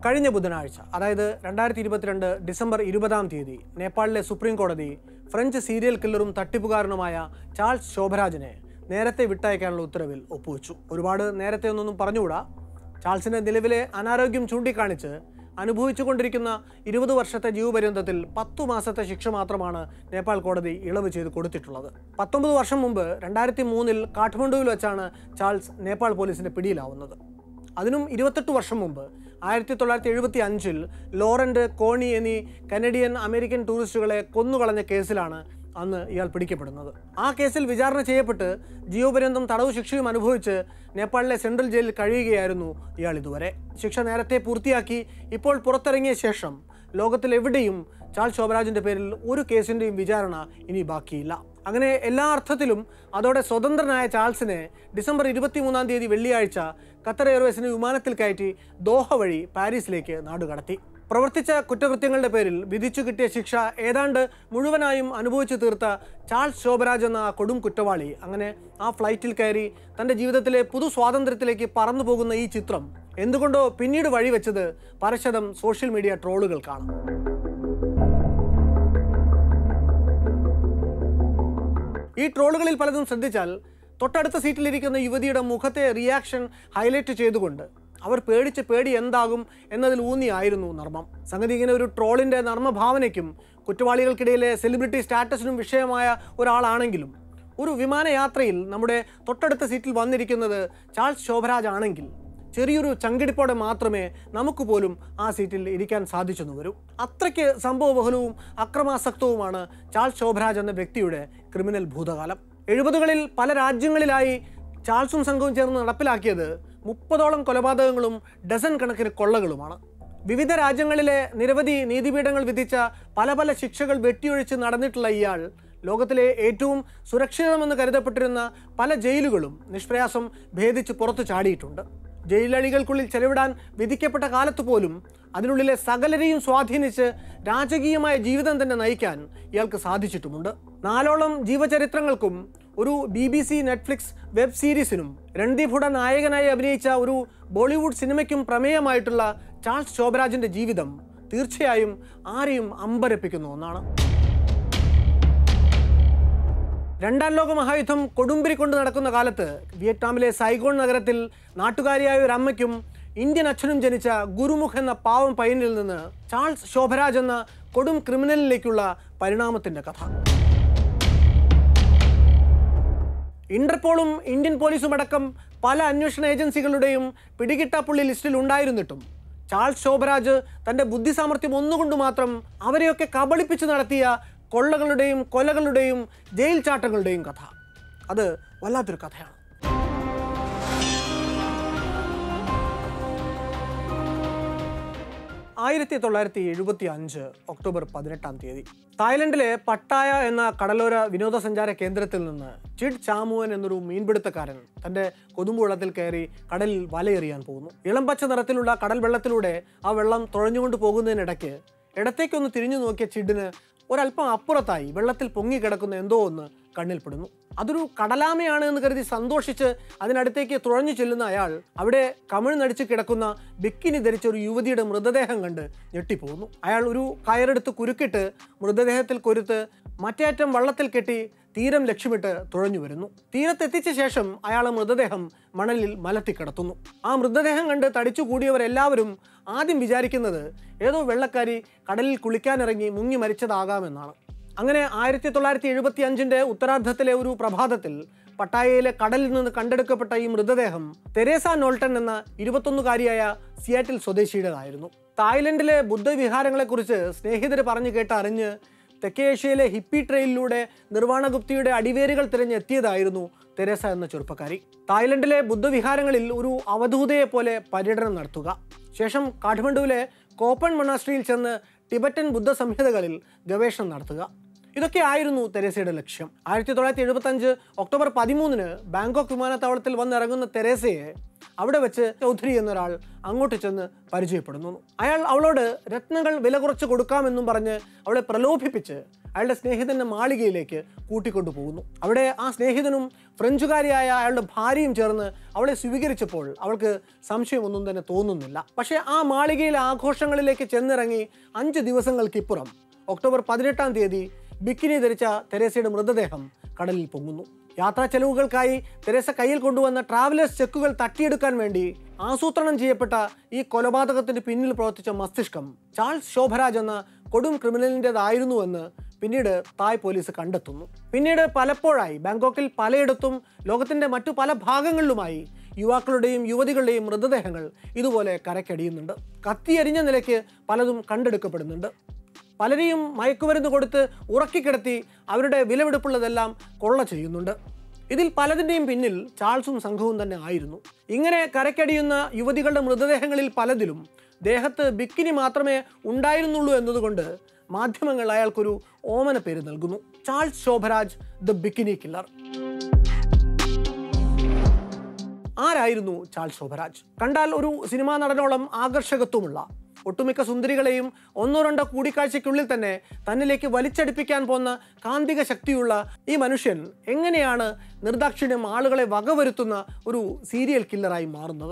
കഴിഞ്ഞ ബുധനാഴ്ച അതായത് രണ്ടായിരത്തി ഇരുപത്തിരണ്ട് ഡിസംബർ ഇരുപതാം തീയതി നേപ്പാളിലെ സുപ്രീം കോടതി ഫ്രഞ്ച് സീരിയൽ കില്ലറും തട്ടിപ്പുകാരനുമായ ചാൾസ് ശോഭരാജിനെ നേരത്തെ വിട്ടയക്കാനുള്ള ഉത്തരവിൽ ഒപ്പുവെച്ചു ഒരുപാട് നേരത്തെ ഒന്നൊന്നും പറഞ്ഞുകൂടാ ചാൾസിന്റെ നിലവിലെ അനാരോഗ്യം ചൂണ്ടിക്കാണിച്ച് അനുഭവിച്ചുകൊണ്ടിരിക്കുന്ന ഇരുപത് വർഷത്തെ ജീവപര്യന്തത്തിൽ പത്തു മാസത്തെ ശിക്ഷ മാത്രമാണ് നേപ്പാൾ കോടതി ഇളവ് ചെയ്ത് കൊടുത്തിട്ടുള്ളത് പത്തൊമ്പത് വർഷം മുമ്പ് രണ്ടായിരത്തി മൂന്നിൽ കാഠ്മണ്ഡുവിൽ വെച്ചാണ് ചാൾസ് നേപ്പാൾ പോലീസിന്റെ പിടിയിലാവുന്നത് അതിനും ഇരുപത്തെട്ട് വർഷം മുമ്പ് ആയിരത്തി തൊള്ളായിരത്തി എഴുപത്തി അഞ്ചിൽ ലോറന്റ് കോണി എന്നീ കനഡിയൻ അമേരിക്കൻ ടൂറിസ്റ്റുകളെ കൊന്നുകളഞ്ഞ കേസിലാണ് അന്ന് ഇയാൾ പിടിക്കപ്പെടുന്നത് ആ കേസിൽ വിചാരണ ചെയ്യപ്പെട്ട് ജീവപര്യന്തം തടവ് ശിക്ഷയും അനുഭവിച്ച് നേപ്പാളിലെ സെൻട്രൽ ജയിലിൽ കഴിയുകയായിരുന്നു ഇയാൾ ഇതുവരെ ശിക്ഷ നേരത്തെ പൂർത്തിയാക്കി ഇപ്പോൾ പുറത്തിറങ്ങിയ ശേഷം ലോകത്തിലെവിടെയും ചാൾ ശോഭരാജിന്റെ പേരിൽ ഒരു കേസിന്റെയും വിചാരണ ഇനി ബാക്കിയില്ല അങ്ങനെ എല്ലാ അർത്ഥത്തിലും അതോടെ സ്വതന്ത്രനായ ചാൾസിനെ ഡിസംബർ ഇരുപത്തിമൂന്നാം തീയതി വെള്ളിയാഴ്ച ഖത്തർ എയർവേസിന് വിമാനത്തിൽ കയറ്റി ദോഹ വഴി പാരീസിലേക്ക് നാടുകടത്തി പ്രവർത്തിച്ച കുറ്റകൃത്യങ്ങളുടെ പേരിൽ വിധിച്ചു കിട്ടിയ ശിക്ഷ ഏതാണ്ട് മുഴുവനായും അനുഭവിച്ചു തീർത്ത ചാൾസ് ശോഭരാജ് എന്ന ആ കൊടും കുറ്റവാളി അങ്ങനെ ആ ഫ്ലൈറ്റിൽ കയറി തൻ്റെ ജീവിതത്തിലെ പുതു സ്വാതന്ത്ര്യത്തിലേക്ക് പറന്നു പോകുന്ന ഈ ചിത്രം എന്തുകൊണ്ടോ പിന്നീട് വഴിവെച്ചത് പരശതം സോഷ്യൽ മീഡിയ ട്രോളുകൾക്കാണ് ഈ ട്രോളുകളിൽ പലതും ശ്രദ്ധിച്ചാൽ തൊട്ടടുത്ത സീറ്റിലിരിക്കുന്ന യുവതിയുടെ മുഖത്തെ റിയാക്ഷൻ ഹൈലൈറ്റ് ചെയ്തുകൊണ്ട് അവർ പേടിച്ച് പേടി എന്താകും എന്നതിൽ ഊന്നിയായിരുന്നു നർമ്മം സംഗതി ഇങ്ങനെ ഒരു ട്രോളിൻ്റെ നർമ്മഭാവനയ്ക്കും കുറ്റവാളികൾക്കിടയിലെ സെലിബ്രിറ്റി സ്റ്റാറ്റസിനും വിഷയമായ ഒരാളാണെങ്കിലും ഒരു വിമാനയാത്രയിൽ നമ്മുടെ തൊട്ടടുത്ത സീറ്റിൽ വന്നിരിക്കുന്നത് ചാൾസ് ശോഭരാജ് ആണെങ്കിൽ ചെറിയൊരു ചങ്കിടിപ്പോടെ മാത്രമേ നമുക്ക് പോലും ആ സീറ്റിൽ ഇരിക്കാൻ സാധിച്ചെന്ന് വരൂ അത്രയ്ക്ക് സംഭവബഹുലവും അക്രമാസക്തവുമാണ് ചാൾസ് ശോഭരാജ് എന്ന വ്യക്തിയുടെ ക്രിമിനൽ ഭൂതകാലം എഴുപതുകളിൽ പല രാജ്യങ്ങളിലായി ചാൾസും സംഘവും ചേർന്ന് നടപ്പിലാക്കിയത് മുപ്പതോളം കൊലപാതകങ്ങളും ഡസൻ കണക്കിന് കൊള്ളകളുമാണ് വിവിധ രാജ്യങ്ങളിലെ നിരവധി നീതിപീഠങ്ങൾ വിധിച്ച പല പല ശിക്ഷകൾ വെട്ടിയൊഴിച്ച് നടന്നിട്ടുള്ള ഇയാൾ ലോകത്തിലെ ഏറ്റവും സുരക്ഷിതമെന്ന് കരുതപ്പെട്ടിരുന്ന പല ജയിലുകളും നിഷ്പ്രയാസം ഭേദിച്ച് പുറത്തു ചാടിയിട്ടുണ്ട് ജയിലഴികൾക്കുള്ളിൽ ചെലവിടാൻ വിധിക്കപ്പെട്ട കാലത്ത് പോലും അതിനുള്ളിലെ സകലരെയും സ്വാധീനിച്ച് രാജകീയമായ ജീവിതം തന്നെ നയിക്കാൻ ഇയാൾക്ക് സാധിച്ചിട്ടുമുണ്ട് നാലോളം ജീവചരിത്രങ്ങൾക്കും ഒരു B B C Netflix web സീരീസിനും രൺദീപ് ഹുഡ നായകനായി അഭിനയിച്ച ഒരു ബോളിവുഡ് സിനിമയ്ക്കും പ്രമേയമായിട്ടുള്ള ചാൾസ് ശോഭരാജിന്റെ ജീവിതം തീർച്ചയായും ആരെയും അമ്പരപ്പിക്കുന്ന ഒന്നാണ് രണ്ടാം ലോക മഹായുദ്ധം കൊടുമ്പിരി കൊണ്ട് നടക്കുന്ന കാലത്ത് വിയറ്റ്നാമിലെ സൈഗോൺ നഗരത്തിൽ നാട്ടുകാരിയായ ഒരു അമ്മയ്ക്കും ഇന്ത്യൻ അച്ഛനും ജനിച്ച ഗുരുമുഖ് എന്ന പാവം പയ്യനിൽ നിന്ന് ചാൾസ് ശോഭരാജ് എന്ന കൊടും ക്രിമിനലിലേക്കുള്ള പരിണാമത്തിന്റെ കഥ ഇന്റർപോളും ഇന്ത്യൻ പോലീസും അടക്കം പല അന്വേഷണ ഏജൻസികളുടെയും പിടികിട്ടാപ്പുള്ളി ലിസ്റ്റിൽ ഉണ്ടായിരുന്നിട്ടും ചാൾസ് ശോഭരാജ് തൻ്റെ ബുദ്ധിസാമർഥ്യം ഒന്നുകൊണ്ട് മാത്രം അവരെയൊക്കെ കബളിപ്പിച്ച് നടത്തിയ കൊള്ളകളുടെയും കൊലകളുടെയും ജയിൽ ചാട്ടങ്ങളുടെയും കഥ അത് വല്ലാത്തൊരു കഥയാണ് ആയിരത്തി തൊള്ളായിരത്തി എഴുപത്തി അഞ്ച് ഒക്ടോബർ പതിനെട്ടാം തീയതി തായ്ലൻഡിലെ പട്ടായ എന്ന കടലോര വിനോദസഞ്ചാര കേന്ദ്രത്തിൽ നിന്ന് ചിഡ് ചാമുവൻ എന്നൊരു മീൻപിടുത്തക്കാരൻ തന്റെ കൊതുമ്പുവെള്ളത്തിൽ കയറി കടലിൽ വലയെറിയാൻ പോകുന്നു ഇളം പച്ച നിറത്തിലുള്ള കടൽ വെള്ളത്തിലൂടെ ആ വെള്ളം തുഴഞ്ഞുകൊണ്ട് പോകുന്നതിനിടയ്ക്ക് ഇടത്തേക്കൊന്ന് തിരിഞ്ഞു നോക്കിയ ചിഡിന് ഒരല്പം അപ്പുറത്തായി വെള്ളത്തിൽ പൊങ്ങിക്കിടക്കുന്ന എന്തോ ഒന്ന് കണ്ണിൽപ്പെടുന്നു അതൊരു കടലാമയാണ് എന്ന് കരുതി സന്തോഷിച്ച് അതിനടുത്തേക്ക് തുഴഞ്ഞു ചെല്ലുന്ന അയാൾ അവിടെ കമിഴ്ന്നടിച്ച് കിടക്കുന്ന ബിക്കിനി ധരിച്ച ഒരു യുവതിയുടെ മൃതദേഹം കണ്ട് ഞെട്ടിപ്പോകുന്നു അയാൾ ഒരു കയറെടുത്ത് കുരുക്കിട്ട് മൃതദേഹത്തിൽ കൊരുത്ത് മറ്റേ അറ്റം വള്ളത്തിൽ കെട്ടി തീരം ലക്ഷ്യമിട്ട് തുഴഞ്ഞു വരുന്നു തീരത്തെത്തിച്ച ശേഷം അയാൾ മൃതദേഹം മണലിൽ മലത്തിക്കിടത്തുന്നു ആ മൃതദേഹം കണ്ട് തടിച്ചു കൂടിയവരെല്ലാവരും ആദ്യം വിചാരിക്കുന്നത് ഏതോ വെള്ളക്കാരി കടലിൽ കുളിക്കാനിറങ്ങി മുങ്ങി മരിച്ചതാകാമെന്നാണ് അങ്ങനെ ആയിരത്തി തൊള്ളായിരത്തി എഴുപത്തി അഞ്ചിന്റെ ഉത്തരാർദ്ധത്തിലെ ഒരു പ്രഭാതത്തിൽ പട്ടായയിലെ കടലിൽ നിന്ന് കണ്ടെടുക്കപ്പെട്ട ഈ മൃതദേഹം തെരേസ നോൾട്ടൺ എന്ന ഇരുപത്തൊന്നുകാരിയായ സിയാറ്റിൽ സ്വദേശിയുടേതായിരുന്നു തായ്ലൻഡിലെ ബുദ്ധവിഹാരങ്ങളെക്കുറിച്ച് സ്നേഹിതർ പറഞ്ഞു കേട്ട് അറിഞ്ഞ് തെക്കേ ഏഷ്യയിലെ ഹിപ്പി ട്രെയിനിലൂടെ നിർവാണ ഗുപ്തിയുടെ അടിവേരുകൾ തിരഞ്ഞെത്തിയതായിരുന്നു തെരേസ എന്ന ചെറുപ്പക്കാരി തായ്ലൻഡിലെ ബുദ്ധവിഹാരങ്ങളിൽ ഒരു അവധൂതയെ പോലെ പര്യടനം നടത്തുക ശേഷം കാഠ്മണ്ഡുവിലെ കോപ്പൺ മൊണാസ്ട്രിയിൽ ചെന്ന് ടിബറ്റൻ ബുദ്ധ സംഹിതകളിൽ ഗവേഷണം നടത്തുക ഇതൊക്കെ ആയിരുന്നു തെരേസയുടെ ലക്ഷ്യം ആയിരത്തി തൊള്ളായിരത്തി എഴുപത്തി അഞ്ച് ഒക്ടോബർ പതിമൂന്നിന് ബാങ്കോക്ക് വിമാനത്താവളത്തിൽ വന്നിറങ്ങുന്ന തെരേസയെ അവിടെ വെച്ച് ചൗധരി എന്നൊരാൾ അങ്ങോട്ട് ചെന്ന് പരിചയപ്പെടുന്നു അയാൾ അവളോട് രത്നങ്ങൾ വില കുറച്ച് കൊടുക്കാമെന്നും പറഞ്ഞ് അവളെ പ്രലോഭിപ്പിച്ച് അയാളുടെ സ്നേഹിതന്റെ മാളികയിലേക്ക് കൂട്ടിക്കൊണ്ടു പോകുന്നു അവിടെ ആ സ്നേഹിതനും ഫ്രഞ്ചുകാരിയായ അയാളുടെ ഭാര്യയും ചേർന്ന് അവളെ സ്വീകരിച്ചപ്പോൾ അവൾക്ക് സംശയമൊന്നും തന്നെ തോന്നുന്നില്ല പക്ഷേ ആ മാളികയിലെ ആഘോഷങ്ങളിലേക്ക് ചെന്നിറങ്ങി അഞ്ച് ദിവസങ്ങൾക്കിപ്പുറം ഒക്ടോബർ പതിനെട്ടാം തീയതി ബിക്കിനി ധരിച്ച തെരേസയുടെ മൃതദേഹം കടലിൽ പൊങ്ങുന്നു യാത്രാ ചെലവുകൾക്കായി തെരേസ കയ്യിൽ കൊണ്ടുവന്ന ട്രാവലേഴ്സ് ചെക്കുകൾ തട്ടിയെടുക്കാൻ വേണ്ടി ആസൂത്രണം ചെയ്യപ്പെട്ട ഈ കൊലപാതകത്തിന് പിന്നിൽ പ്രവർത്തിച്ച മസ്തിഷ്കം ചാൾസ് ശോഭരാജ് എന്ന കൊടും ക്രിമിനലിൻ്റെതായിരുന്നുവെന്ന് പിന്നീട് തായ് പോലീസ് കണ്ടെത്തുന്നു പിന്നീട് പലപ്പോഴായി ബാങ്കോക്കിൽ പലയിടത്തും ലോകത്തിന്റെ മറ്റു പല ഭാഗങ്ങളിലുമായി യുവാക്കളുടെയും യുവതികളുടെയും മൃതദേഹങ്ങൾ ഇതുപോലെ കരക്കടിയുന്നുണ്ട് കത്തിയരിഞ്ഞ നിലയ്ക്ക് പലതും കണ്ടെടുക്കപ്പെടുന്നുണ്ട് പലരെയും മയക്കുമരുന്ന് കൊടുത്ത് ഉറക്കിക്കിടത്തി അവരുടെ വിലവെടുപ്പുള്ളതെല്ലാം കൊള്ള ചെയ്യുന്നുണ്ട് ഇതിൽ പലതിൻ്റെയും പിന്നിൽ ചാൾസും സംഘവും തന്നെ ആയിരുന്നു ഇങ്ങനെ കരക്കടിയുന്ന യുവതികളുടെ മൃതദേഹങ്ങളിൽ പലതിലും ദേഹത്ത് ബിക്കിനി മാത്രമേ ഉണ്ടായിരുന്നുള്ളൂ എന്നതുകൊണ്ട് മാധ്യമങ്ങൾ അയാൾക്കൊരു ഓമന പേര് നൽകുന്നു Charles Sobhraj the bikini killer ആരായിരുന്നു ചാൾസ് ശോഭരാജ് കണ്ടാൽ ഒരു സിനിമാ നടനോളം ആകർഷകത്വമുള്ള ഒട്ടുമിക്ക സുന്ദരികളെയും ഒന്നോ രണ്ടോ കൂടിക്കാഴ്ചയ്ക്കുള്ളിൽ തന്നെ തന്നിലേക്ക് വലിച്ചടിപ്പിക്കാൻ പോന്ന കാന്തിക ശക്തിയുള്ള ഈ മനുഷ്യൻ എങ്ങനെയാണ് നിർദാക്ഷിണ്യം ആളുകളെ വകവരുത്തുന്ന ഒരു സീരിയൽ കില്ലറായി മാറുന്നത്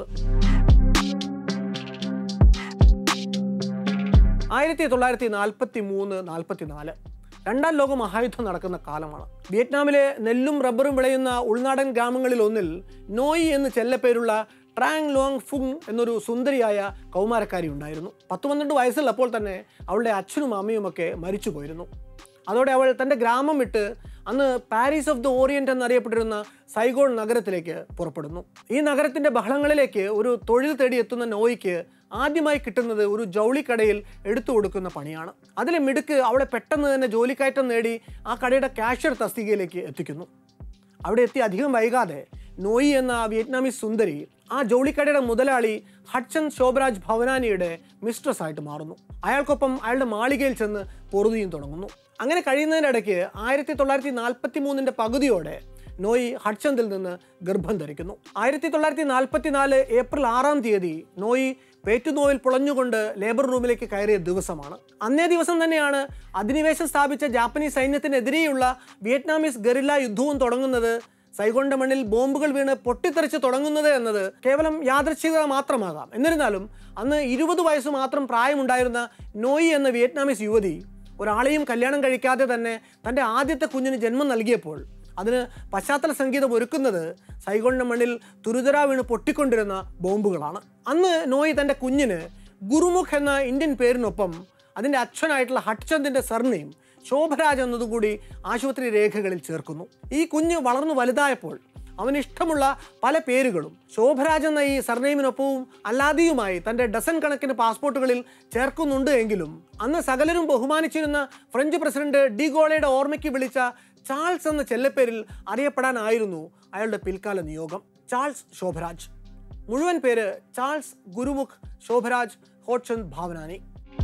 ആയിരത്തി തൊള്ളായിരത്തി നാൽപ്പത്തി മൂന്ന് നാൽപ്പത്തി നാല് രണ്ടാം ലോക മഹായുദ്ധം നടക്കുന്ന കാലമാണ് വിയറ്റ്നാമിലെ നെല്ലും റബ്ബറും വിളയുന്ന ഉൾനാടൻ ഗ്രാമങ്ങളിൽ ഒന്നിൽ നോയി എന്ന് ചെല്ലപ്പേരുള്ള ട്രാങ് ലോങ് ഫുങ് എന്നൊരു സുന്ദരിയായ കൗമാരക്കാരി ഉണ്ടായിരുന്നു പത്ത് പന്ത്രണ്ട് വയസ്സുള്ളപ്പോൾ തന്നെ അവളുടെ അച്ഛനും അമ്മയും ഒക്കെ മരിച്ചു പോയിരുന്നു അതോടെ അവൾ തൻ്റെ ഗ്രാമം വിട്ട് അന്ന് പാരീസ് ഓഫ് ദ ഓറിയന്റ് എന്നറിയപ്പെട്ടിരുന്ന സൈഗോൺ നഗരത്തിലേക്ക് പുറപ്പെടുന്നു ഈ നഗരത്തിന്റെ ബഹളങ്ങളിലേക്ക് ഒരു തൊഴിൽ തേടി എത്തുന്ന നോയിക്ക് ആദ്യമായി കിട്ടുന്നത് ഒരു ജൗളിക്കടയിൽ എടുത്തു കൊടുക്കുന്ന പണിയാണ് അതിലെ മിടുക്ക് അവളെ പെട്ടെന്ന് തന്നെ ജോലിക്കയറ്റം നേടി ആ കടയുടെ കാഷ്യർ തസ്തികയിലേക്ക് എത്തിക്കുന്നു അവിടെ എത്തി അധികം വൈകാതെ നോയി എന്ന വിയറ്റ്നാമീസ് സുന്ദരി ആ ജോളിക്കടയുടെ മുതലാളി ഹഡ്സൺ ശോഭരാജ് ഭവനാനിയുടെ മിസ്ട്രസ് ആയിട്ട് മാറുന്നു അയാൾക്കൊപ്പം അയാളുടെ മാളികയിൽ ചെന്ന് പൊറുതിയും തുടങ്ങുന്നു അങ്ങനെ കഴിയുന്നതിനിടയ്ക്ക് ആയിരത്തി തൊള്ളായിരത്തി നാൽപ്പത്തി മൂന്നിൻ്റെ പകുതിയോടെ നോയി ഹഡ്സന്തിൽ നിന്ന് ഗർഭം ധരിക്കുന്നു ആയിരത്തി തൊള്ളായിരത്തി നാൽപ്പത്തി നാല് ഏപ്രിൽ ആറാം തീയതി നോയി പേറ്റുനോയിൽ പുളഞ്ഞുകൊണ്ട് ലേബർ റൂമിലേക്ക് കയറിയ ദിവസമാണ് അന്നേ ദിവസം തന്നെയാണ് അധിനിവേശം സ്ഥാപിച്ച ജാപ്പനീസ് സൈന്യത്തിനെതിരെയുള്ള വിയറ്റ്നാമീസ് ഗറില്ല യുദ്ധവും തുടങ്ങുന്നത് സൈഗോണ്ട മണ്ണിൽ ബോംബുകൾ വീണ് പൊട്ടിത്തെറിച്ച് തുടങ്ങുന്നത് എന്നത് കേവലം യാദൃച്ഛികത മാത്രമാകാം എന്നിരുന്നാലും അന്ന് ഇരുപത് വയസ്സ് മാത്രം പ്രായമുണ്ടായിരുന്ന നോയി എന്ന വിയറ്റ്നാമീസ് യുവതി ഒരാളെയും കല്യാണം കഴിക്കാതെ തന്നെ തൻ്റെ ആദ്യത്തെ കുഞ്ഞിന് ജന്മം നൽകിയപ്പോൾ അതിന് പശ്ചാത്തല സംഗീതം ഒരുക്കുന്നത് സൈഗോണ്ട മണ്ണിൽ തുരുതര വീണ് പൊട്ടിക്കൊണ്ടിരുന്ന ബോംബുകളാണ് അന്ന് നോയി തൻ്റെ കുഞ്ഞിന് ഗുരുമുഖ് എന്ന ഇന്ത്യൻ പേരിനൊപ്പം അതിൻ്റെ അച്ഛനായിട്ടുള്ള ഹട്ട്ചന്ദിൻ്റെ സർനെയും ശോഭരാജ് എന്നതുകൂടി ആശുപത്രി രേഖകളിൽ ചേർക്കുന്നു ഈ കുഞ്ഞ് വളർന്നു വലുതായപ്പോൾ അവന് ഇഷ്ടമുള്ള പല പേരുകളും ശോഭരാജ് എന്ന ഈ സർനെയിമിനൊപ്പവും അല്ലാതെയുമായി തൻ്റെ ഡസൻ കണക്കിന് പാസ്പോർട്ടുകളിൽ ചേർക്കുന്നുണ്ട് എങ്കിലും അന്ന് സകലരും ബഹുമാനിച്ചിരുന്ന ഫ്രഞ്ച് പ്രസിഡന്റ് ഡിഗോളയുടെ ഓർമ്മയ്ക്ക് വിളിച്ച ചാൾസ് എന്ന ചെല്ലപ്പേരിൽ അറിയപ്പെടാനായിരുന്നു അയാളുടെ പിൽക്കാല നിയോഗം ചാൾസ് ശോഭരാജ് മുഴുവൻ പേര് ചാൾസ് ഗുരുമുഖ് ശോഭരാജ് ഹോട്ട്ചന്ദ് ഭാവനാനി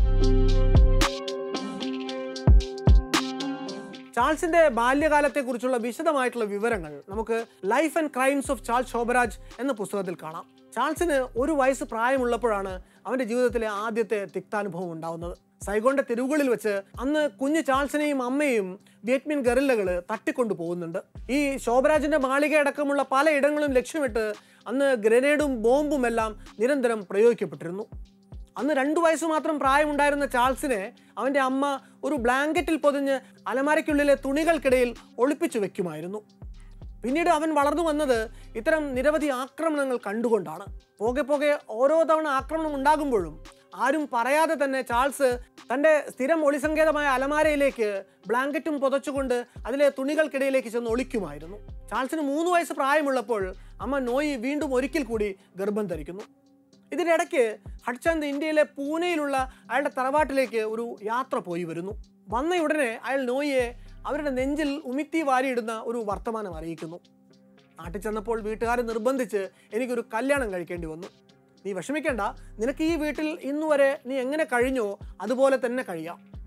ചാൾസിന്റെ ബാല്യകാലത്തെക്കുറിച്ചുള്ള വിശദമായിട്ടുള്ള വിവരങ്ങൾ നമുക്ക് life and crimes of Charles Sobhraj എന്ന പുസ്തകത്തിൽ കാണാം ചാൾസിന് ഒരു വയസ്സ് പ്രായമുള്ളപ്പോഴാണ് അവന്റെ ജീവിതത്തിലെ ആദ്യത്തെ തിക്താനുഭവം ഉണ്ടാവുന്നത് സൈഗോന്റെ തെരുവുകളിൽ വെച്ച് അന്ന് കുഞ്ഞു ചാൾസിനെയും അമ്മയും വിയറ്റ്മിൻ ഗറില്ലകൾ തട്ടിക്കൊണ്ടു പോകുന്നുണ്ട് ഈ ശോഭരാജിന്റെ മാളിക അടക്കമുള്ള പലയിടങ്ങളും ലക്ഷ്യമിട്ട് അന്ന് ഗ്രനേഡും ബോംബും എല്ലാം നിരന്തരം പ്രയോഗിക്കപ്പെട്ടിരുന്നു അന്ന് രണ്ടു വയസ്സ് മാത്രം പ്രായമുണ്ടായിരുന്ന ചാൾസിനെ അവൻ്റെ അമ്മ ഒരു ബ്ലാങ്കറ്റിൽ പൊതിഞ്ഞ് അലമാരയ്ക്കുള്ളിലെ തുണികൾക്കിടയിൽ ഒളിപ്പിച്ചു വെക്കുമായിരുന്നു പിന്നീട് അവൻ വളർന്നു വന്നത് ഇത്തരം നിരവധി ആക്രമണങ്ങൾ കണ്ടുകൊണ്ടാണ് പോകെ പോകെ ഓരോ തവണ ആക്രമണം ഉണ്ടാകുമ്പോഴും ആരും പറയാതെ തന്നെ ചാൾസ് തൻ്റെ സ്ഥിരം ഒളിസങ്കേതമായ അലമാരയിലേക്ക് ബ്ലാങ്കറ്റും പുതച്ചുകൊണ്ട് അതിലെ തുണികൾക്കിടയിലേക്ക് ചെന്ന് ഒളിക്കുമായിരുന്നു ചാൾസിന് മൂന്ന് വയസ്സ് പ്രായമുള്ളപ്പോൾ അമ്മ നോയി വീണ്ടും ഒരിക്കൽ കൂടി ഗർഭം ധരിക്കുന്നു ഇതിനിടയ്ക്ക് ഹഡ്ചന്ദ് ഇന്ത്യയിലെ പൂനെയിലുള്ള അയാളുടെ തറവാട്ടിലേക്ക് ഒരു യാത്ര പോയി വരുന്നു വന്ന ഉടനെ അയാൾ നോയിയെ അവരുടെ നെഞ്ചിൽ ഉമിത്തി വാരിയിടുന്ന ഒരു വർത്തമാനം അറിയിക്കുന്നു നാട്ടിൽ ചെന്നപ്പോൾ വീട്ടുകാർ നിർബന്ധിച്ച് എനിക്കൊരു കല്യാണം കഴിക്കേണ്ടി വന്നു നീ വിഷമിക്കേണ്ട നിനക്ക് ഈ വീട്ടിൽ ഇന്നുവരെ നീ എങ്ങനെ കഴിഞ്ഞോ അതുപോലെ തന്നെ കഴിയാം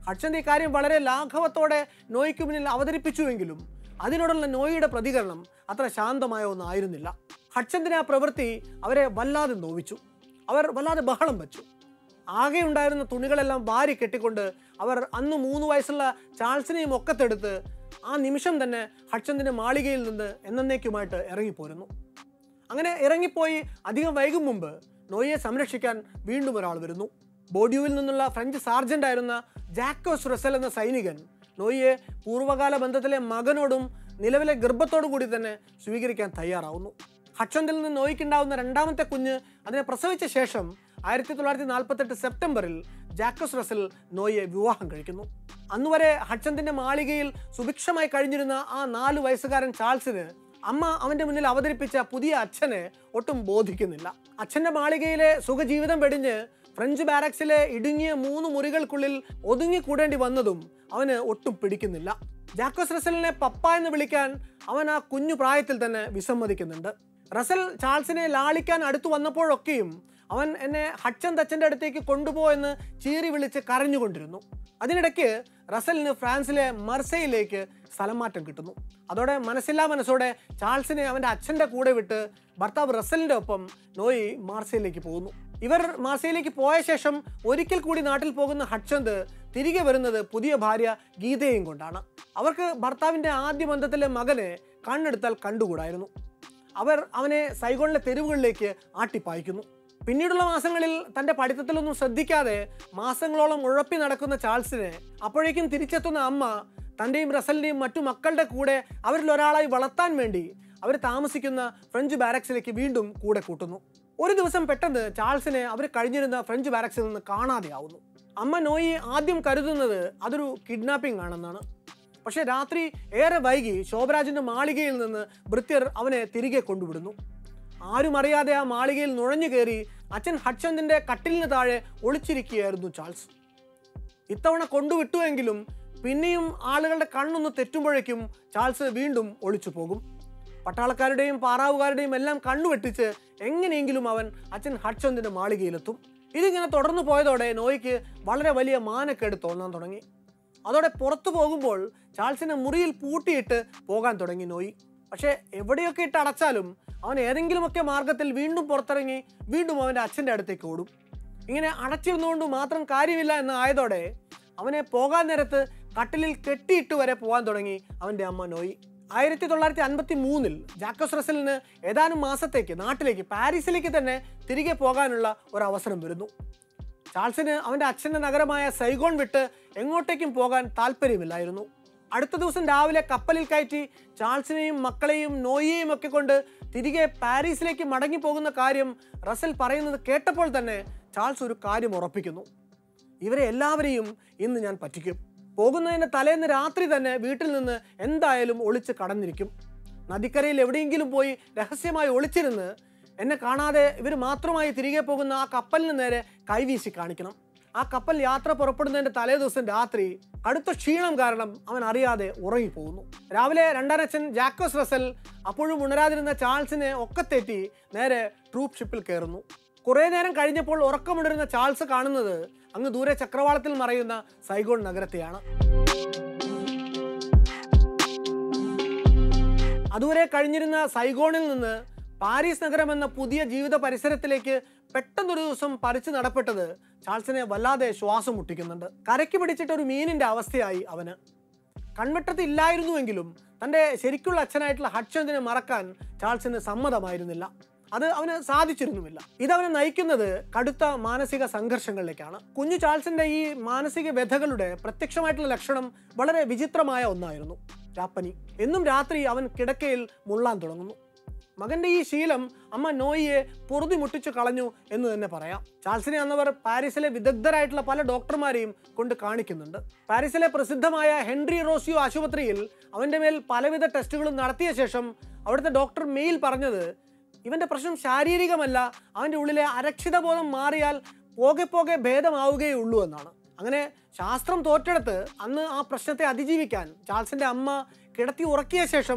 ഹഡ്സന്റെ ഈ കാര്യം വളരെ ലാഘവത്തോടെ നോയ്ക്ക് മുന്നിൽ അവതരിപ്പിച്ചുവെങ്കിലും അതിനോടുള്ള നോയിയുടെ പ്രതികരണം അത്ര ശാന്തമായ ഒന്നായിരുന്നില്ല ഹഡ്സന്റെ ആ പ്രവൃത്തി അവരെ വല്ലാതെ നോവിച്ചു അവർ വല്ലാതെ ബഹളം വെച്ചു ആകെ ഉണ്ടായിരുന്ന തുണികളെല്ലാം വാരി കെട്ടിക്കൊണ്ട് അവർ അന്ന് മൂന്ന് വയസ്സുള്ള ചാൾസിനെയും ഒക്കത്തെടുത്ത് ആ നിമിഷം തന്നെ ഹഡ്സന്റെ മാളികയിൽ നിന്ന് എന്നേക്കുമായിട്ട് ഇറങ്ങിപ്പോരുന്നു അങ്ങനെ ഇറങ്ങിപ്പോയി അധികം വൈകും മുമ്പ് നോയെ സംരക്ഷിക്കാൻ വീണ്ടും ഒരാൾ വരുന്നു ബോഡ്യൂവിൽ നിന്നുള്ള ഫ്രഞ്ച് സാർജന്റ് ആയിരുന്ന ജാക്കോസ് റസൽ എന്ന സൈനികൻ നോയിയെ പൂർവ്വകാല ബന്ധത്തിലെ മകനോടും നിലവിലെ ഗർഭത്തോടു കൂടി തന്നെ സ്വീകരിക്കാൻ തയ്യാറാവുന്നു ഹഡ്സണ്ടിൽ നിന്ന് നോയിക്കുണ്ടാവുന്ന രണ്ടാമത്തെ കുഞ്ഞ് അതിനെ പ്രസവിച്ച ശേഷം ആയിരത്തി തൊള്ളായിരത്തി നാൽപ്പത്തെട്ട് സെപ്റ്റംബറിൽ ജാക്കോസ് റസൽ നോയെ വിവാഹം കഴിക്കുന്നു അന്നുവരെ ഹഡ്സന്റെ മാളികയിൽ സുഭിക്ഷമായി കഴിഞ്ഞിരുന്ന ആ നാല് വയസ്സുകാരൻ ചാൾസിന് അമ്മ അവന്റെ മുന്നിൽ അവതരിപ്പിച്ച പുതിയ അച്ഛനെ ഒട്ടും ബോധിക്കുന്നില്ല അച്ഛന്റെ മാളികയിലെ സുഖജീവിതം വെടിഞ്ഞ് ഫ്രഞ്ച് ബാരക്സിലെ ഇടുങ്ങിയ മൂന്ന് മുറികൾക്കുള്ളിൽ ഒതുങ്ങിക്കൂടേണ്ടി വന്നതും അവന് ഒട്ടും പിടിക്കുന്നില്ല ജാക്കോസ് റസലിനെ പപ്പ എന്ന് വിളിക്കാൻ അവൻ ആ കുഞ്ഞു പ്രായത്തിൽ തന്നെ വിസമ്മതിക്കുന്നുണ്ട് റസൽ ചാൾസിനെ ലാളിക്കാൻ അടുത്തു വന്നപ്പോഴൊക്കെയും അവൻ എന്നെ ഹഡ്സൺ തച്ചൻ്റെ അടുത്തേക്ക് കൊണ്ടുപോ എന്ന് ചീറി വിളിച്ച് കരഞ്ഞുകൊണ്ടിരുന്നു അതിനിടയ്ക്ക് റസലിന് ഫ്രാൻസിലെ മർസയിലേക്ക് സ്ഥലം മാറ്റം കിട്ടുന്നു അതോടെ മനസ്സില്ലാ മനസ്സോടെ ചാൾസിനെ അവൻ്റെ അച്ഛൻ്റെ കൂടെ വിട്ട് ഭർത്താവ് റസലിൻ്റെ ഒപ്പം നോയി മാർസയിലേക്ക് പോകുന്നു ഇവർ മാർസയിലേക്ക് പോയ ശേഷം ഒരിക്കൽ കൂടി നാട്ടിൽ പോകുന്ന ഹഡ്സന്ത് തിരികെ വരുന്നത് പുതിയ ഭാര്യ ഗീതയും കൊണ്ടാണ് അവർക്ക് ഭർത്താവിൻ്റെ ആദ്യ ബന്ധത്തിലെ മകനെ കണ്ണെടുത്താൽ കണ്ടുകൂടായിരുന്നു അവർ അവനെ സൈഗോണിലെ തെരുവുകളിലേക്ക് ആട്ടിപ്പായിക്കുന്നു പിന്നീടുള്ള മാസങ്ങളിൽ തൻ്റെ പഠിത്തത്തിലൊന്നും ശ്രദ്ധിക്കാതെ മാസങ്ങളോളം ഉഴപ്പി നടക്കുന്ന ചാൾസിനെ അപ്പോഴേക്കും തിരിച്ചെത്തുന്ന അമ്മ തൻ്റെയും റസലിൻ്റെയും മറ്റു മക്കളുടെ കൂടെ അവരിൽ ഒരാളായി വളർത്താൻ വേണ്ടി അവർ താമസിക്കുന്ന ഫ്രഞ്ച് ബാരക്സിലേക്ക് വീണ്ടും കൂടെ കൂട്ടുന്നു ഒരു ദിവസം പെട്ടെന്ന് ചാൾസിനെ അവർ കഴിഞ്ഞിരുന്ന ഫ്രഞ്ച് ബാരക്സിൽ നിന്ന് കാണാതെയാവുന്നു അമ്മ നോയി ആദ്യം കരുതുന്നത് അതൊരു കിഡ്നാപ്പിംഗ് ആണെന്നാണ് പക്ഷേ രാത്രി ഏറെ വൈകി ശോഭരാജിന്റെ മാളികയിൽ നിന്ന് ഭൃത്യർ അവനെ തിരികെ കൊണ്ടുവിടുന്നു ആരും അറിയാതെ ആ മാളികയിൽ നുഴഞ്ഞു കയറി അച്ഛൻ ഹഡ്സന്തിന്റെ കട്ടിലിന് താഴെ ഒളിച്ചിരിക്കുകയായിരുന്നു ചാൾസ് ഇത്തവണ കൊണ്ടുവിട്ടുവെങ്കിലും പിന്നെയും ആളുകളുടെ കണ്ണൊന്ന് തെറ്റുമ്പോഴേക്കും ചാൾസ് വീണ്ടും ഒളിച്ചു പോകും പട്ടാളക്കാരുടെയും പാറാവുകാരുടെയും എല്ലാം കണ്ണുവെട്ടിച്ച് എങ്ങനെയെങ്കിലും അവൻ അച്ഛൻ ഹഡ്സന്തിന്റെ മാളികയിലെത്തും ഇതിങ്ങനെ തുടർന്നു പോയതോടെ നോയ്ക്ക് വളരെ വലിയ മാനക്കേട് തോന്നാൻ തുടങ്ങി അതോടെ പുറത്തു പോകുമ്പോൾ ചാൾസിനെ മുറിയിൽ പൂട്ടിയിട്ട് പോകാൻ തുടങ്ങി നോയി പക്ഷേ എവിടെയൊക്കെ ഇട്ട് അടച്ചാലും അവൻ ഏതെങ്കിലുമൊക്കെ മാർഗത്തിൽ വീണ്ടും പുറത്തിറങ്ങി വീണ്ടും അവൻ്റെ അച്ഛൻ്റെ അടുത്തേക്ക് ഓടും ഇങ്ങനെ അടച്ചിരുന്നുകൊണ്ട് മാത്രം കാര്യമില്ല എന്ന് ആയതോടെ അവനെ പോകാൻ നേരത്ത് കട്ടിലിൽ കെട്ടിയിട്ട് വരെ പോകാൻ തുടങ്ങി അവൻ്റെ അമ്മ നോയി ആയിരത്തി തൊള്ളായിരത്തി അൻപത്തി മൂന്നിൽ ജാക്കോസ് റസലിന് ഏതാനും മാസത്തേക്ക് നാട്ടിലേക്ക് പാരീസിലേക്ക് തന്നെ തിരികെ പോകാനുള്ള ഒരു അവസരം വരുന്നു ചാൾസിന് അവൻ്റെ അച്ഛൻ്റെ നഗരമായ സൈഗോൺ വിട്ട് എങ്ങോട്ടേക്കും പോകാൻ താല്പര്യമില്ലായിരുന്നു അടുത്ത ദിവസം രാവിലെ കപ്പലിൽ കയറ്റി ചാൾസിനെയും മക്കളെയും നോയിയെയും ഒക്കെ കൊണ്ട് തിരികെ പാരീസിലേക്ക് മടങ്ങി പോകുന്ന കാര്യം റസൽ പറയുന്നത് കേട്ടപ്പോൾ തന്നെ ചാൾസ് ഒരു കാര്യം ഉറപ്പിക്കുന്നു ഇവരെ എല്ലാവരെയും ഇന്ന് ഞാൻ പറ്റിക്കും പോകുന്നതിന് തലേന്ന് രാത്രി തന്നെ വീട്ടിൽ നിന്ന് എന്തായാലും ഒളിച്ച് കടന്നിരിക്കും നദിക്കരയിൽ എവിടെയെങ്കിലും പോയി രഹസ്യമായി ഒളിച്ചിരുന്ന് എന്നെ കാണാതെ ഇവർ മാത്രമായി തിരികെ പോകുന്ന ആ കപ്പലിന് നേരെ കൈവീശി കാണിക്കണം ആ കപ്പൽ യാത്ര പുറപ്പെടുന്നതിന്റെ തലേ ദിവസം രാത്രി കടുത്ത ക്ഷീണം കാരണം അവൻ അറിയാതെ ഉറങ്ങിപ്പോകുന്നു രാവിലെ രണ്ടാനച്ഛൻ ജാക്കോസ് റസൽ അപ്പോഴും ഉണരാതിരുന്ന ചാൾസിനെ ഒക്കത്തേറ്റി നേരെ ട്രൂപ്പ് ഷിപ്പിൽ കയറുന്നു കുറേ നേരം കഴിഞ്ഞപ്പോൾ ഉറക്കമുണരുന്ന ചാൾസ് കാണുന്നത് അങ്ങ് ദൂരെ ചക്രവാളത്തിൽ മറയുന്ന സൈഗോൺ നഗരത്തെയാണ് അതുവരെ കഴിഞ്ഞിരുന്ന സൈഗോണിൽ നിന്ന് പാരീസ് നഗരം എന്ന പുതിയ ജീവിത പരിസരത്തിലേക്ക് പെട്ടെന്നൊരു ദിവസം പറിച്ചു നടപ്പെട്ടത് ചാൾസിനെ വല്ലാതെ ശ്വാസം മുട്ടിക്കുന്നുണ്ട് കരയ്ക്ക് പിടിച്ചിട്ട് ഒരു മീനിന്റെ അവസ്ഥയായി അവന് കൺവെട്ടത്ത് ഇല്ലായിരുന്നുവെങ്കിലും തൻ്റെ ശരിക്കുള്ള അച്ഛനായിട്ടുള്ള ഹഡ്സന്തിനെ മറക്കാൻ ചാൾസിന് സമ്മതമായിരുന്നില്ല അത് അവന് സാധിച്ചിരുന്നുമില്ല ഇതവനെ നയിക്കുന്നത് കടുത്ത മാനസിക സംഘർഷങ്ങളിലേക്കാണ് കുഞ്ഞു ചാൾസിന്റെ ഈ മാനസിക വ്യഥകളുടെ പ്രത്യക്ഷമായിട്ടുള്ള ലക്ഷണം വളരെ വിചിത്രമായ ഒന്നായിരുന്നു രാപ്പനി എന്നും രാത്രി അവൻ കിടക്കയിൽ മുള്ളാൻ തുടങ്ങുന്നു മകന്റെ ഈ ശീലം അമ്മ നോയിയെ പൊറുതി മുട്ടിച്ചു കളഞ്ഞു എന്ന് തന്നെ പറയാം ചാൾസിനെ അന്നവർ പാരീസിലെ വിദഗ്ധരായിട്ടുള്ള പല ഡോക്ടർമാരെയും കൊണ്ട് കാണിക്കുന്നുണ്ട് പാരീസിലെ പ്രസിദ്ധമായ ഹെൻറി റോസിയോ ആശുപത്രിയിൽ അവന്റെ മേൽ പലവിധ ടെസ്റ്റുകളും നടത്തിയ ശേഷം അവിടുത്തെ ഡോക്ടർ മെയിൽ പറഞ്ഞത് ഇവന്റെ പ്രശ്നം ശാരീരികമല്ല അവന്റെ ഉള്ളിലെ അരക്ഷിതബോധം മാറിയാൽ പോകെ പോകെ ഭേദമാവുകയേ ഉള്ളൂ എന്നാണ് അങ്ങനെ ശാസ്ത്രം തോറ്റെടുത്ത് അന്ന് ആ പ്രശ്നത്തെ അതിജീവിക്കാൻ ചാൾസിന്റെ അമ്മ കിടത്തി ഉറക്കിയ ശേഷം